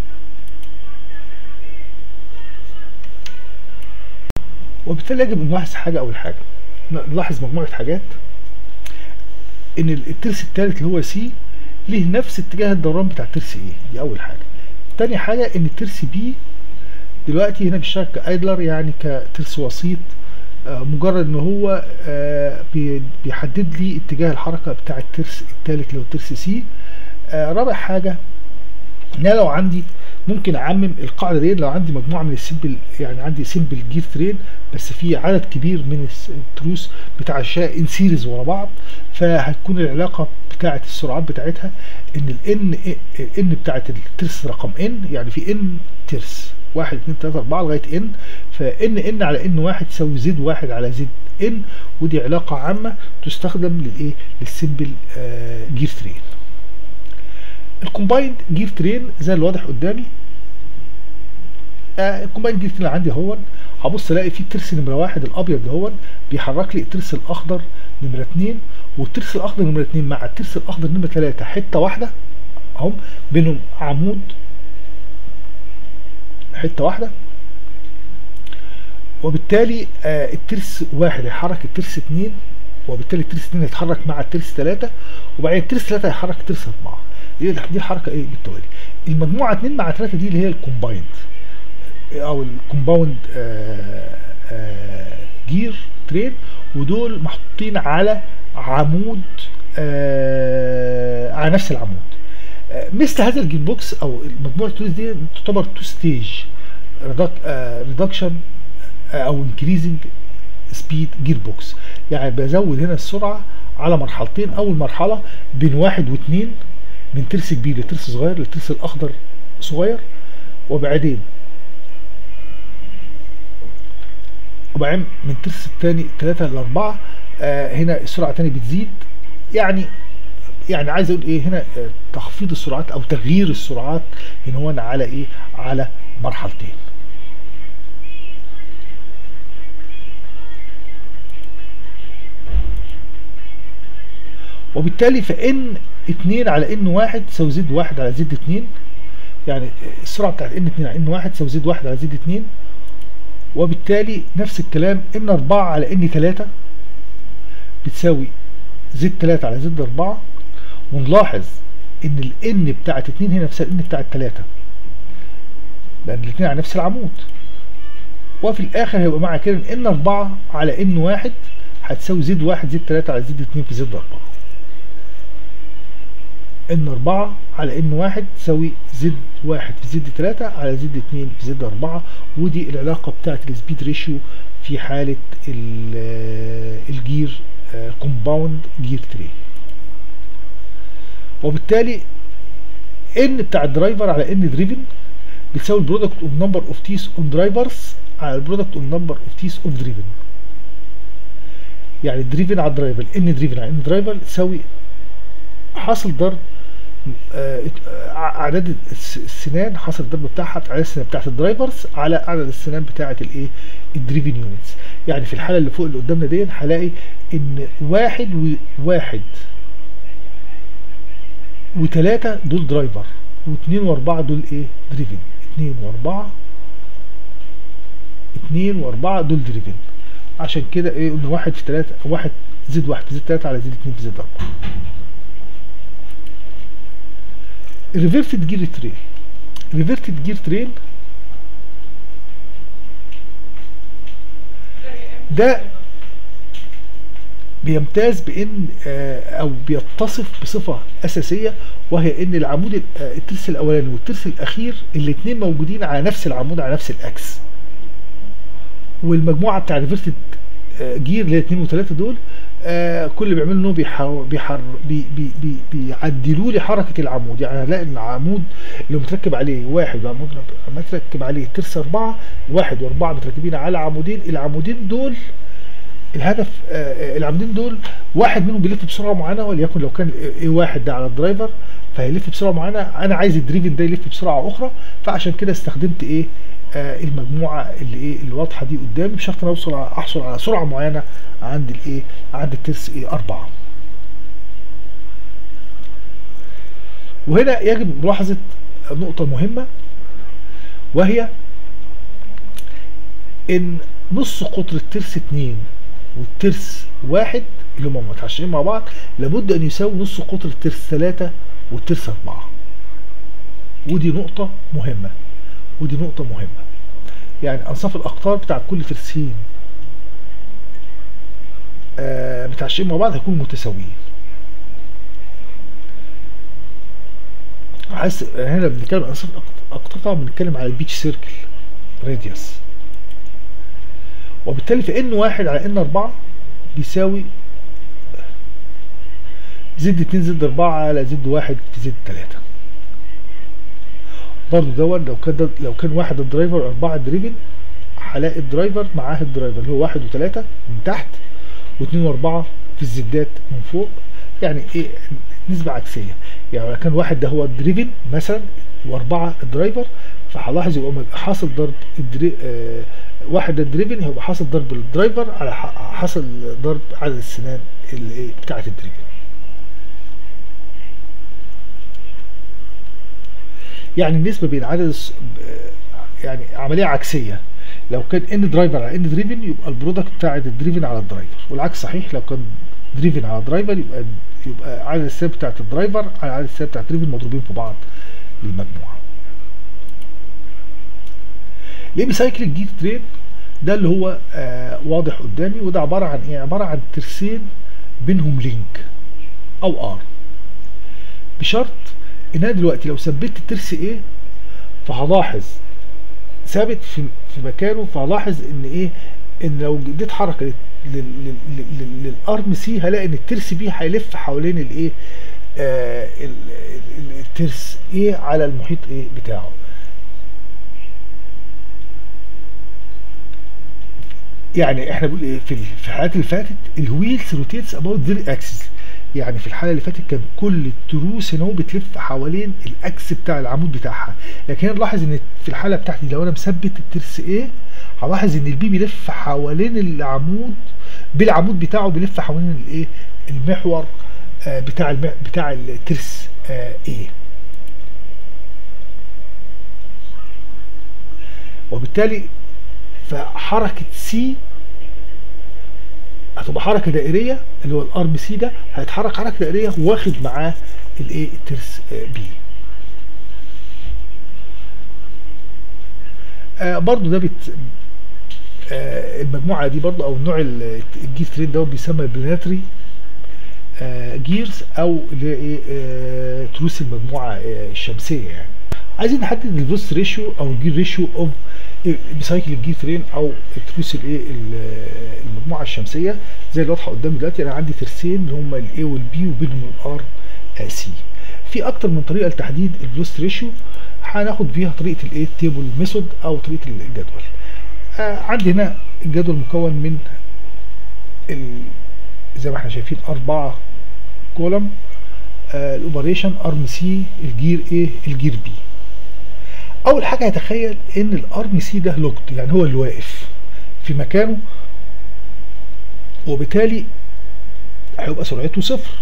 وبالتالي يجب ان نلاحظ حاجه اول حاجه نلاحظ مجموعه حاجات ان الترس الثالث اللي هو سي ليه نفس اتجاه الدوران بتاع الترس ايه دي اول حاجه تاني حاجه ان الترس بي دلوقتي هنا بيشتغل كايدلر يعني كترس وسيط آه مجرد ان هو آه بيحدد لي اتجاه الحركه بتاع الترس الثالث اللي هو الترس سي آه رابع حاجه ان انا لو عندي ممكن اعمم القاعده دي لو عندي مجموعه من السيمبل يعني عندي سيمبل جير ترين بس في عدد كبير من التروس بتاع الشاء ان سيريز ورا بعض فهتكون العلاقه بتاعه السرعات بتاعتها ان الان الان بتاعه الترس رقم ان يعني في ان ترس 1 2 3 4 لغايه ان فان ان على ان واحد تساوي زد واحد على زد ان ودي علاقه عامه تستخدم للايه للسيمبل آه جير ترين الكومبايند جير ترين زي اللي واضح قدامي آه الكومبايند جير ترين عندي اهو هبص الاقي في ترس نمره واحد الابيض اهو بيحرك لي الترس الاخضر نمره اتنين والترس الاخضر نمره اتنين مع الترس الاخضر نمره تلاته حته واحده اهم بينهم عمود حته واحده وبالتالي آه الترس واحد هيحرك الترس اتنين وبالتالي الترس اتنين هيتحرك مع الترس تلاته وبعدين الترس تلاته هيحرك الترس اربعه دي دي الحركه ايه بالتوالي المجموعه 2 مع 3 دي اللي هي الكومبايند او الكومباوند آه آه جير ترين ودول محطوطين على عمود آه على نفس العمود مثل هذا الجير بوكس او مجموعه التولز دي تعتبر تو ستيج ريدكشن او انكريزنج سبيد جير بوكس يعني بزود هنا السرعه على مرحلتين اول مرحله بين واحد واثنين من ترس كبير لترس صغير للترس الاخضر صغير وبعدين وبعدين من ترس الثاني 3 ل 4 آه هنا السرعه تاني بتزيد يعني يعني عايز اقول ايه هنا آه تخفيض السرعات او تغيير السرعات هنا هو على ايه على مرحلتين وبالتالي فان 2 على ان 1 تساوي زد 1 على زد 2 يعني السرعه بتاعت ان 2 على ان 1 تساوي زد 1 على زد 2 وبالتالي نفس الكلام ان 4 على ان 3 بتساوي زد 3 على زد 4 ونلاحظ ان الان بتاعت 2 هي نفسها الان بتاعت 3 لان الاثنين على نفس العمود وفي الاخر هيبقى مع كده ان 4 على ان 1 هتساوي زد 1 زد 3 على زد 2 في زد 4 ان 4 على ان 1 تساوي زد 1 في زد 3 على زد 2 في زد 4 ودي العلاقه بتاعت السبيد ريشيو في حاله الجير كومباوند جير تري وبالتالي ان بتاع الدرايفر على ان دريفن بتساوي البرودكت اوف نمبر اوف تيس اون درايفرز على البرودكت اوف نمبر اوف تيس اوف دريفن يعني دريفن على الدرايفر ان دريفن على ان درايفر تساوي حاصل ضرب آه اعداد السنان حاصل الضرب بتاعها اعداد السنان بتاعت الدرايفرز على عدد السنان بتاعت الايه الدريفن يونتس يعني في الحاله اللي فوق اللي قدامنا دي هلاقي ان واحد وواحد وثلاثة دول درايفر واثنين واربعة دول ايه دريفن اثنين واربعة اثنين واربعة دول دريفن عشان كده ايه قلنا واحد في ثلاثة واحد زد واحد في زد ثلاثة على زد اثنين في زد اربعة ريفيرتد جير ترين ريفيرتد جير ترين ده بيمتاز بان او بيتصف بصفه اساسيه وهي ان العمود الترس الاولاني والترس الاخير الاثنين موجودين على نفس العمود على نفس الاكس والمجموعه بتاع ريفرتد جير اللي هي 2 و3 دول كل اللي بيعملوا انه بيحر بيحر بي بي بي بيعدلوا لي حركه العمود يعني هلاقي العمود اللي متركب عليه واحد وعمود متركب عليه ترس اربعه واحد واربعه متركبين على عمودين العمودين دول الهدف آه العمودين دول واحد منهم بيلف بسرعه معينه وليكن لو كان ايه واحد ده على الدرايفر فهيلف بسرعه معينه انا عايز الدريفن ده يلف بسرعه اخرى فعشان كده استخدمت ايه آه المجموعه اللي ايه الواضحه دي قدامي بشرط ان اوصل احصل على سرعه معينه عند الايه عند الترس ايه اربعه وهنا يجب ملاحظه نقطه مهمه وهي ان نص قطر الترس 2 والترس واحد اللي هم متعشرين مع بعض لابد ان يساوي نص قطر الترس 3 والترس 4 ودي نقطة مهمة ودي نقطة مهمة يعني انصاف الاقطار بتاع كل ترسين آه متعشرين مع بعض هيكونوا متساويين عايز هنا بنتكلم عن انصاف الاقطار طبعا بنتكلم على البيتش سيركل راديوس وبالتالي في ان واحد على ان اربعة بيساوي زد اتنين زد اربعة على زد واحد في زد تلاتة برضو دون لو كان لو كان واحد الدرايفر اربعة دريفن هلاقي الدرايفر معاه الدرايفر اللي هو واحد وتلاتة من تحت واتنين واربعة في الزدات من فوق يعني ايه نسبة عكسية يعني لو كان واحد ده هو الدريفن مثلا واربعة الدرايفر فهلاحظ يبقى حاصل ضرب الدري... آه واحد الدريفن هيبقى حاصل ضرب الدرايفر على حاصل ضرب عدد السنان اللي بتاعه الدريفن يعني النسبه بين عدد يعني عمليه عكسيه لو كان ان درايفر على ان دريفن يبقى البرودكت بتاع الدريفن على الدرايفر والعكس صحيح لو كان دريفن على درايفر يبقى يبقى عدد السنان بتاعت الدرايفر على عدد السنان بتاعت الدريفن مضروبين في بعض للمجموعه ليه سايكل الجير ترين ده اللي هو آه واضح قدامي وده عباره عن ايه عباره عن ترسين بينهم لينك او ار بشرط ان انا دلوقتي لو ثبت الترس ايه فهلاحظ ثابت في في مكانه فهلاحظ ان ايه ان لو اديت حركه للارم سي هلاقي ان الترس بي هيلف حوالين الايه آه الترس ايه على المحيط ايه بتاعه يعني احنا بنقول ايه في في الحالات اللي فاتت الويلز روتيتس اباوت ذير اكسس يعني في الحاله اللي فاتت كان كل التروس هنا بتلف حوالين الاكس بتاع العمود بتاعها لكن هنا نلاحظ ان في الحاله بتاعتي لو انا مثبت الترس ايه هلاحظ ان البي بيلف حوالين العمود بالعمود بتاعه بيلف حوالين الايه المحور آه بتاع المح بتاع الترس آه ايه وبالتالي فحركه سي هتبقى حركه دائريه اللي هو الارم سي ده هيتحرك حركه دائريه واخد معاه الايه الترس بي آه برضو ده بت آه المجموعه دي برضو او النوع الجي ترين ده بيسمى البلانتري جيرز او اللي هي ايه آه، تروس المجموعه آه، الشمسيه يعني عايزين نحدد الفوست ريشيو او الجير ريشيو اوف بسايكل الجير ترين او تروس الايه ال- المجموعه الشمسيه زي اللي واضحه قدامي دلوقتي انا عندي ترسين اللي هم الاي والبي وبينهم الار سي في اكتر من طريقه لتحديد الفلوست ريشيو هناخد فيها طريقه الايه تيبل ميثود او طريقه الجدول آه عندي هنا الجدول مكون من ال- زي ما احنا شايفين اربعه كولم آه الاوبريشن ارم سي الجير ايه الجير بي اول حاجه هتخيل ان الارم سي ده لوكت يعني هو اللي واقف في مكانه وبالتالي هيبقى سرعته صفر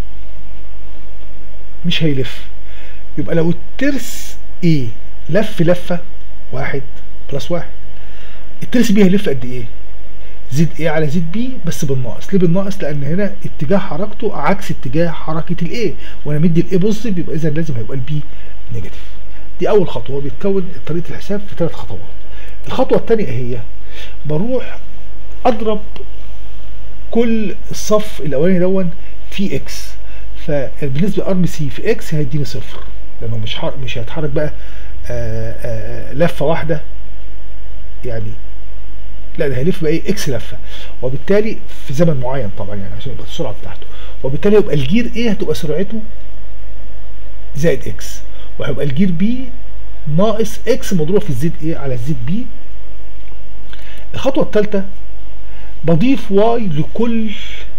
مش هيلف يبقى لو الترس A لف لفة واحد بلس واحد الترس B هيلف قد ايه؟ زد A على زد B بس بالناقص ليه بالناقص؟ لأن هنا اتجاه حركته عكس اتجاه حركة ال A وأنا مدي ال A بوزيتيف يبقى إذا لازم هيبقى ال B نيجاتيف دي أول خطوة بيتكون طريقة الحساب في ثلاث خطوات الخطوة الثانية هي بروح أضرب كل الصف الاولاني دون في اكس فبالنسبه ارم سي في اكس هيديني صفر لانه مش حر... مش هيتحرك بقى آآ آآ لفه واحده يعني لا ده هيلف بقى ايه اكس لفه وبالتالي في زمن معين طبعا يعني عشان يبقى السرعه بتاعته وبالتالي يبقى الجير ايه هتبقى سرعته زائد اكس وهيبقى الجير بي ناقص اكس مضروبه في الزد ايه على الزد بي الخطوه الثالثه بضيف واي لكل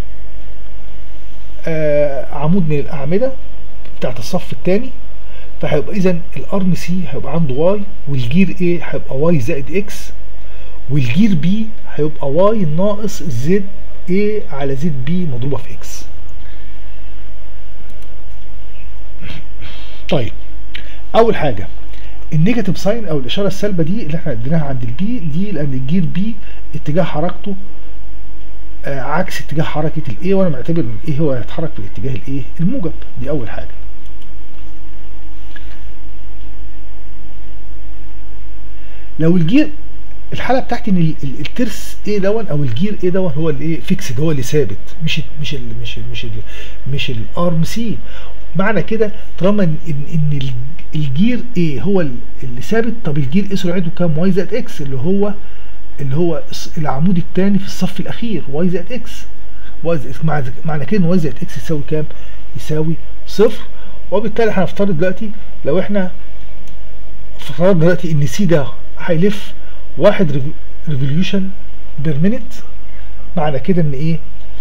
آه عمود من الاعمده بتاعت الصف الثاني فهيبقى اذا الارم سي هيبقى عنده واي والجير ايه هيبقى واي زائد اكس والجير بي هيبقى واي ناقص زد ايه على زد بي مضروبه في اكس طيب اول حاجه النيجاتيف ساين او الاشاره السالبه دي اللي احنا اديناها عند البي دي لان الجير بي اتجاه حركته آه عكس اتجاه حركه الايه وانا معتبر ان الايه هو هيتحرك في الاتجاه الايه الموجب دي اول حاجه لو الجير الحاله بتاعتي ان ال- ال- الترس ايه دون او الجير ايه دون هو اللي ايه فيكسد هو اللي ثابت مش ال مش ال مش ال مش ال مش الارم سي معنى كده طالما ان ان إن ال- الجير ايه هو ال- اللي ثابت طب الجير ايه سرعته كام واي زائد اكس اللي هو اللي هو الص- العمود الثاني في الصف الاخير واي زائد اكس واي زائد مع- معنى كده ان واي زائد اكس يساوي كام؟ يساوي صفر وبالتالي هنفترض دلوقتي لو احنا افترضنا دلوقتي ان سي ده هيلف واحد ريفوليوشن بير مينيت معنى كده ان ايه؟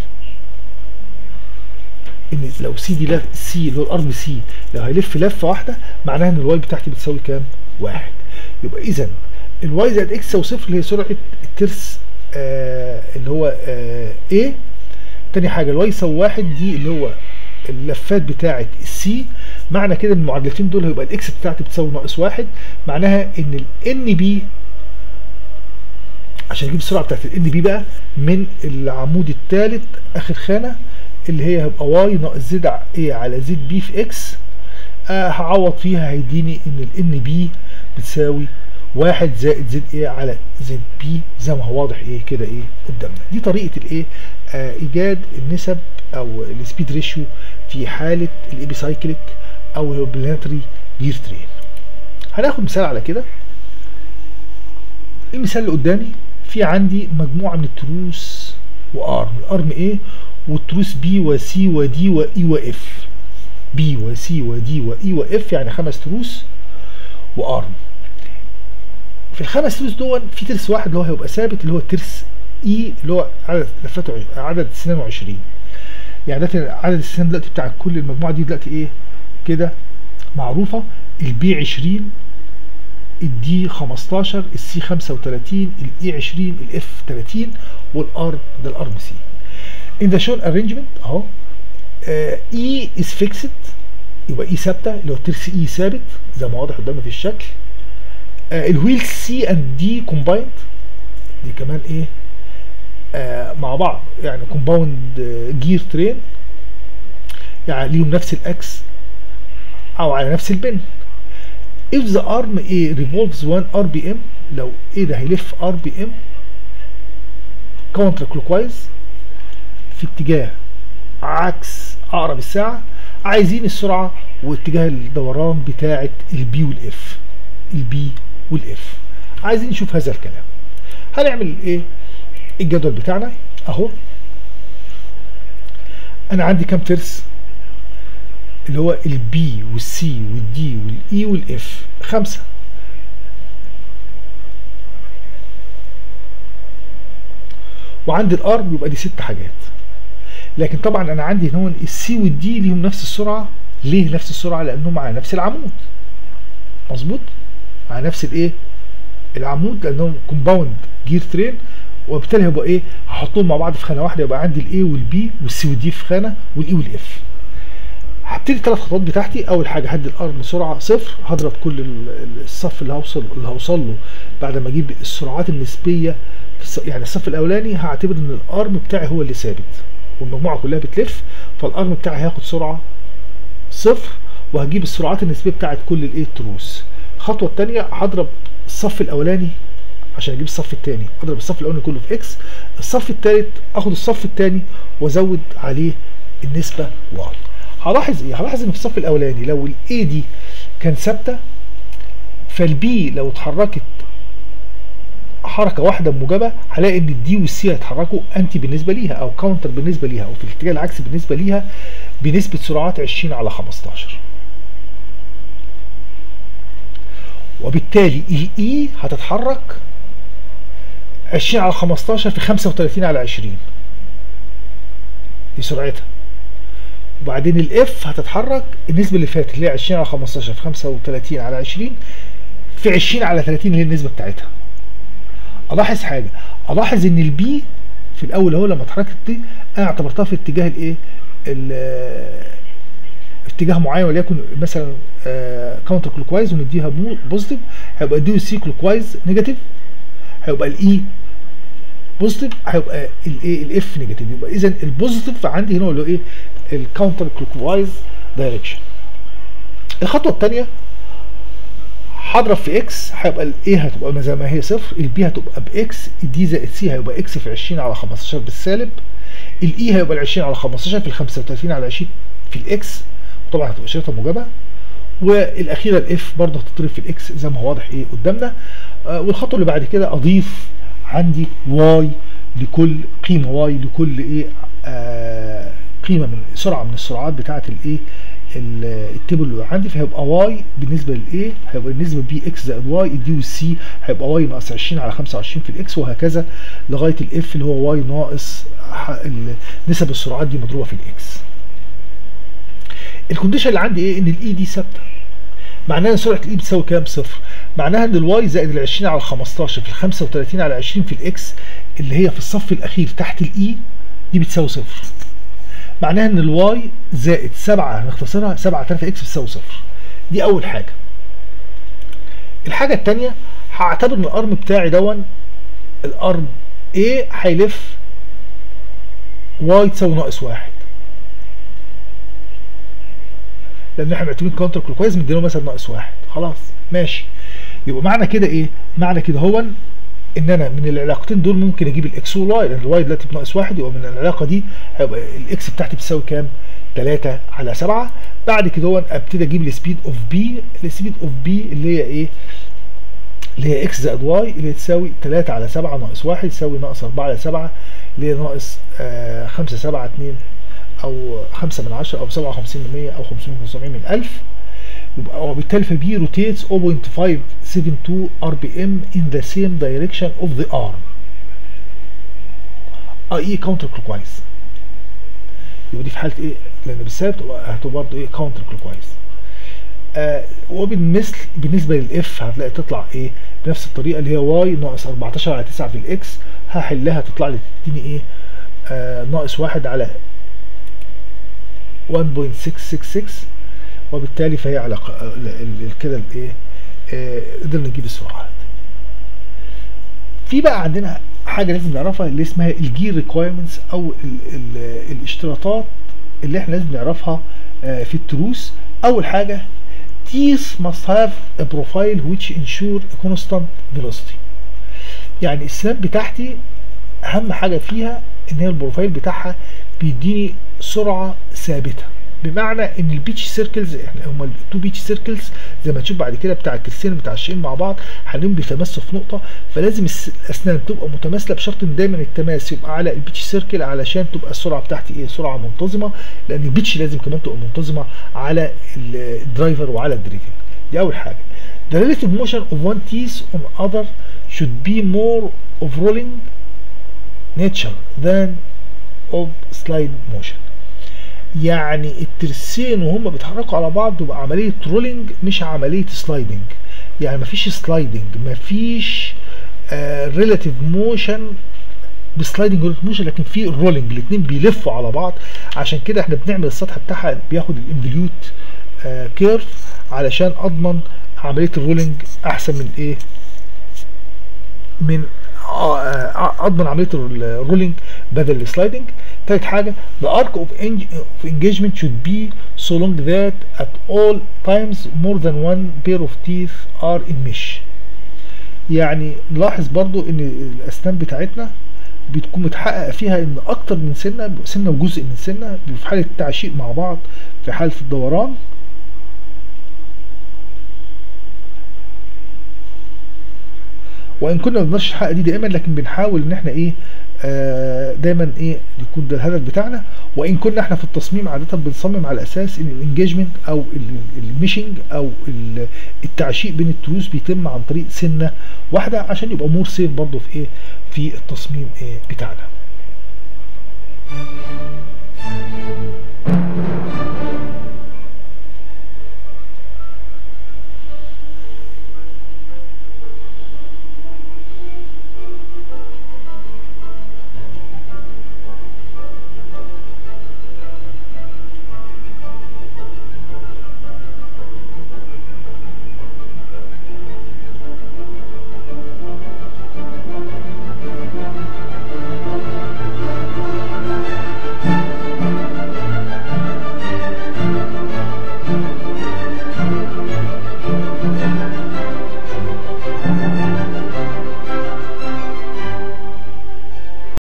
ان لو سي دي لف سي اللي هو الارم سي لو هيلف لفه واحده معناها ان الواي بتاعتي بتساوي كام؟ واحد يبقى اذا الواي زائد اكس تساوي صفر اللي هي سرعه الترس آه اللي هو آه A تاني حاجه الواي يساوي واحد دي اللي هو اللفات بتاعه السي معنى كده ان المعادلتين دول هيبقى الاكس بتاعتي بتساوي ناقص واحد معناها ان الان بي عشان اجيب السرعه بتاعت الان بي بقى من العمود الثالث اخر خانه اللي هي هيبقى واي ناقص زد ايه على زد بي في اكس آه هعوض فيها هيديني ان الان بي بتساوي واحد زائد زد ايه على زد بي زي ما هو واضح ايه كده ايه قدامنا دي طريقه الايه آه ايجاد النسب او السبيد ريشيو في حاله الايبي سايكليك او البلانتري جير ترين هناخد مثال على كده المثال اللي قدامي في عندي مجموعه من التروس وارم الارم ايه والتروس بي وسي ودي واي واف بي وسي ودي واي واف يعني خمس تروس وارم في الخمس تروس دول في ترس واحد اللي هو هيبقى ثابت اللي هو الترس اي اللي هو عدد لفاته عش- عدد سنانه 20 يعني ده عدد السنان دلوقتي بتاع كل المجموعه دي دلوقتي ايه كده معروفه البي 20 الدي 15 السي 35 الاي 20 الاف 30 والار ده الار بي سي in the shown arrangement اهو اي از فيكسد يبقى اي ثابته اللي هو الترس اي ثابت زي ما واضح قدامنا في الشكل آه الويل سي اند دي كومبايند دي كمان ايه آه مع بعض يعني كومباوند جير ترين يعني ليهم نفس الاكس او على نفس البن if the arm A revolves 1 rpm لو A ده هيلف rpm counter clockwise في اتجاه عكس عقرب الساعه عايزين السرعه واتجاه الدوران بتاعه البي والاف البي والاف عايزين نشوف هذا الكلام هنعمل ايه الجدول بتاعنا اهو انا عندي كام ترس اللي هو البي والسي والدي والاي والاف خمسه وعندي الار يبقى دي ست حاجات لكن طبعا انا عندي هنا السي والدي ليهم نفس السرعه ليه نفس السرعه لانهم على نفس العمود مظبوط على نفس الايه العمود لانهم كومباوند جير ترين وبالتالي هيبقى ايه هحطهم مع بعض في خانه واحده يبقى عندي الاي والبي والسي والدي في خانه والاي والاف هبتدي الثلاث خطوات بتاعتي اول حاجه هدي الار بسرعه صفر هضرب كل الصف اللي هوصل اللي هوصل له بعد ما اجيب السرعات النسبيه يعني الصف الاولاني هعتبر ان الارم بتاعي هو اللي ثابت والمجموعه كلها بتلف فالارم بتاعي هياخد سرعه صفر وهجيب السرعات النسبيه بتاعت كل الايه التروس الخطوه الثانيه هضرب الصف الاولاني عشان اجيب الصف الثاني اضرب الصف الاولاني كله في اكس الصف الثالث اخد الصف الثاني وازود عليه النسبه واي هلاحظ ايه هلاحظ ان في الصف الاولاني لو الاي دي كان ثابته فالبي لو اتحركت حركه واحده موجبه هلاقي ان الدي والسي هيتحركوا انتي بالنسبه ليها او كاونتر بالنسبه ليها او في الاتجاه العكسي بالنسبه ليها بنسبه سرعات 20 على 15 وبالتالي الاي هتتحرك 20 على 15 في 35 على 20 دي سرعتها وبعدين الاف هتتحرك النسبه اللي فاتت اللي هي 20 على 15 في 35 على 20 في 20 على 30 اللي هي النسبه بتاعتها الاحظ حاجه الاحظ ان البي في الاول اهو لما اتحركت دي انا اعتبرتها في اتجاه الايه اتجاه معين وليكن مثلا كاونتر كلوك وايز ونديها بوزيتيف هيبقى دي والسي كلوك وايز نيجاتيف هيبقى الاي بوزيتيف هيبقى الايه الاف نيجاتيف يبقى اذا البوزيتيف عندي هنا اللي هو ايه الكاونتر كلوك وايز دايركشن الخطوه الثانيه هضرب في اكس هيبقى الايه هتبقى زي ما هي صفر البي هتبقى باكس الدي زائد سي هيبقى اكس في 20 على 15 بالسالب الاي هيبقى ال 20 على 15 في ال 35 على 20 في الاكس طبعا هتبقى اشارتها موجبه والاخيره الاف برضه هتضرب في الاكس زي ما هو واضح ايه قدامنا آه والخطوه اللي بعد كده اضيف عندي واي لكل قيمه واي لكل ايه آه قيمه من سرعه من السرعات بتاعه الايه التيبل اللي عندي فهيبقى واي بالنسبه للايه هيبقى بالنسبه بي اكس زائد واي الدي والسي هيبقى واي ناقص 20 على 25 في الاكس وهكذا لغايه الاف اللي هو واي ناقص نسب السرعات دي مضروبه في الاكس الكونديشن اللي عندي ايه ان الاي دي ثابته معناها ان سرعه الاي بتساوي كام صفر معناها ان الواي زائد ال 20 على 15 في ال 35 على 20 في الاكس اللي هي في الصف الاخير تحت الاي دي بتساوي صفر معناها ان الواي زائد 7 هنختصرها 7 3 اكس بتساوي صفر دي اول حاجه الحاجه الثانيه هعتبر ان الارم بتاعي دون الارم A هيلف واي تساوي ناقص واحد لان احنا معتبرين كاونتر كلوكوايز مديله مثلا ناقص واحد خلاص ماشي يبقى معنى كده ايه؟ معنى كده هو ان انا من العلاقتين دول ممكن اجيب الاكس والواي لان الواي دلوقتي بناقص واحد يبقى من العلاقه دي هيبقى الاكس بتاعتي بتساوي كام؟ 3 على 7 بعد كده هو ابتدي اجيب السبيد اوف بي السبيد اوف بي اللي هي ايه؟ اللي هي اكس زائد واي اللي تساوي 3 على 7 ناقص 1 يساوي ناقص 4 على 7 اللي هي ناقص آه 5 7 2 او 5 من 10 او 57 من 100 او 575 من 1000 يبقى وبالتالي فبي روتيتس 0.572 ار بي ام in the same direction of the arm اي كاونتر كلوك وايز يبقى دي في حاله ايه؟ لان بالسالب هتبقى برضه ايه كاونتر كلوك وايز آه وبالمثل بالنسبه للاف هتلاقي تطلع ايه؟ بنفس الطريقه اللي هي واي ناقص 14 على 9 في الاكس هحلها تطلع لي تديني ايه؟ آه ناقص 1 على 1.666 وبالتالي فهي على كده الايه قدرنا نجيب السرعات في بقى عندنا حاجه لازم نعرفها اللي اسمها الجير ريكويرمنتس او ال ال الاشتراطات اللي احنا لازم نعرفها في التروس اول حاجه these must have a profile which ensure a constant velocity يعني السناب بتاعتي اهم حاجه فيها ان هي البروفايل بتاعها بيديني سرعه ثابته بمعنى ان البيتش سيركلز احنا هم التو بيتش سيركلز زي ما تشوف بعد كده بتاع الكريستين متعشقين مع بعض هنلاقيهم بيتماسوا في نقطه فلازم الس- الاسنان تبقى متماثله بشرط ان دايما التماس يبقى على البيتش سيركل علشان تبقى السرعه بتاعتي ايه سرعه منتظمه لان البيتش لازم كمان تبقى منتظمه على ال- الدرايفر وعلى الدريفنج دي اول حاجه The relative motion of one teeth on other should be more of rolling nature than of slide motion يعني الترسين وهم بيتحركوا على بعض بيبقى عمليه رولينج مش عمليه سلايدنج يعني مفيش سلايدنج مفيش ريلاتيف موشن بسلايدنج ريلاتيف موشن لكن في رولينج الاثنين بيلفوا على بعض عشان كده احنا بنعمل السطح بتاعها بياخد الانفليوت آه كيرف علشان اضمن عمليه الرولينج احسن من ايه من آه، آه، اضمن عمليه الرولينج بدل السلايدنج تالت حاجه the arc of, eng- of engagement should be so long that at all times more than one pair of teeth are in mesh يعني نلاحظ برضو ان الاسنان بتاعتنا بتكون متحقق فيها ان اكتر من سنه سنه وجزء من سنه بيبقوا في حاله تعشيق مع بعض في حاله الدوران وان كنا ما بنقدرش نحقق دي دائما لكن بنحاول ان احنا ايه آه دايما ايه يكون ده الهدف بتاعنا وان كنا احنا في التصميم عاده بنصمم على اساس ان الانجيجمنت او الميشنج او ال- التعشيق بين التروس بيتم عن طريق سنه واحده عشان يبقى مور سيف برضه في ايه في التصميم إيه بتاعنا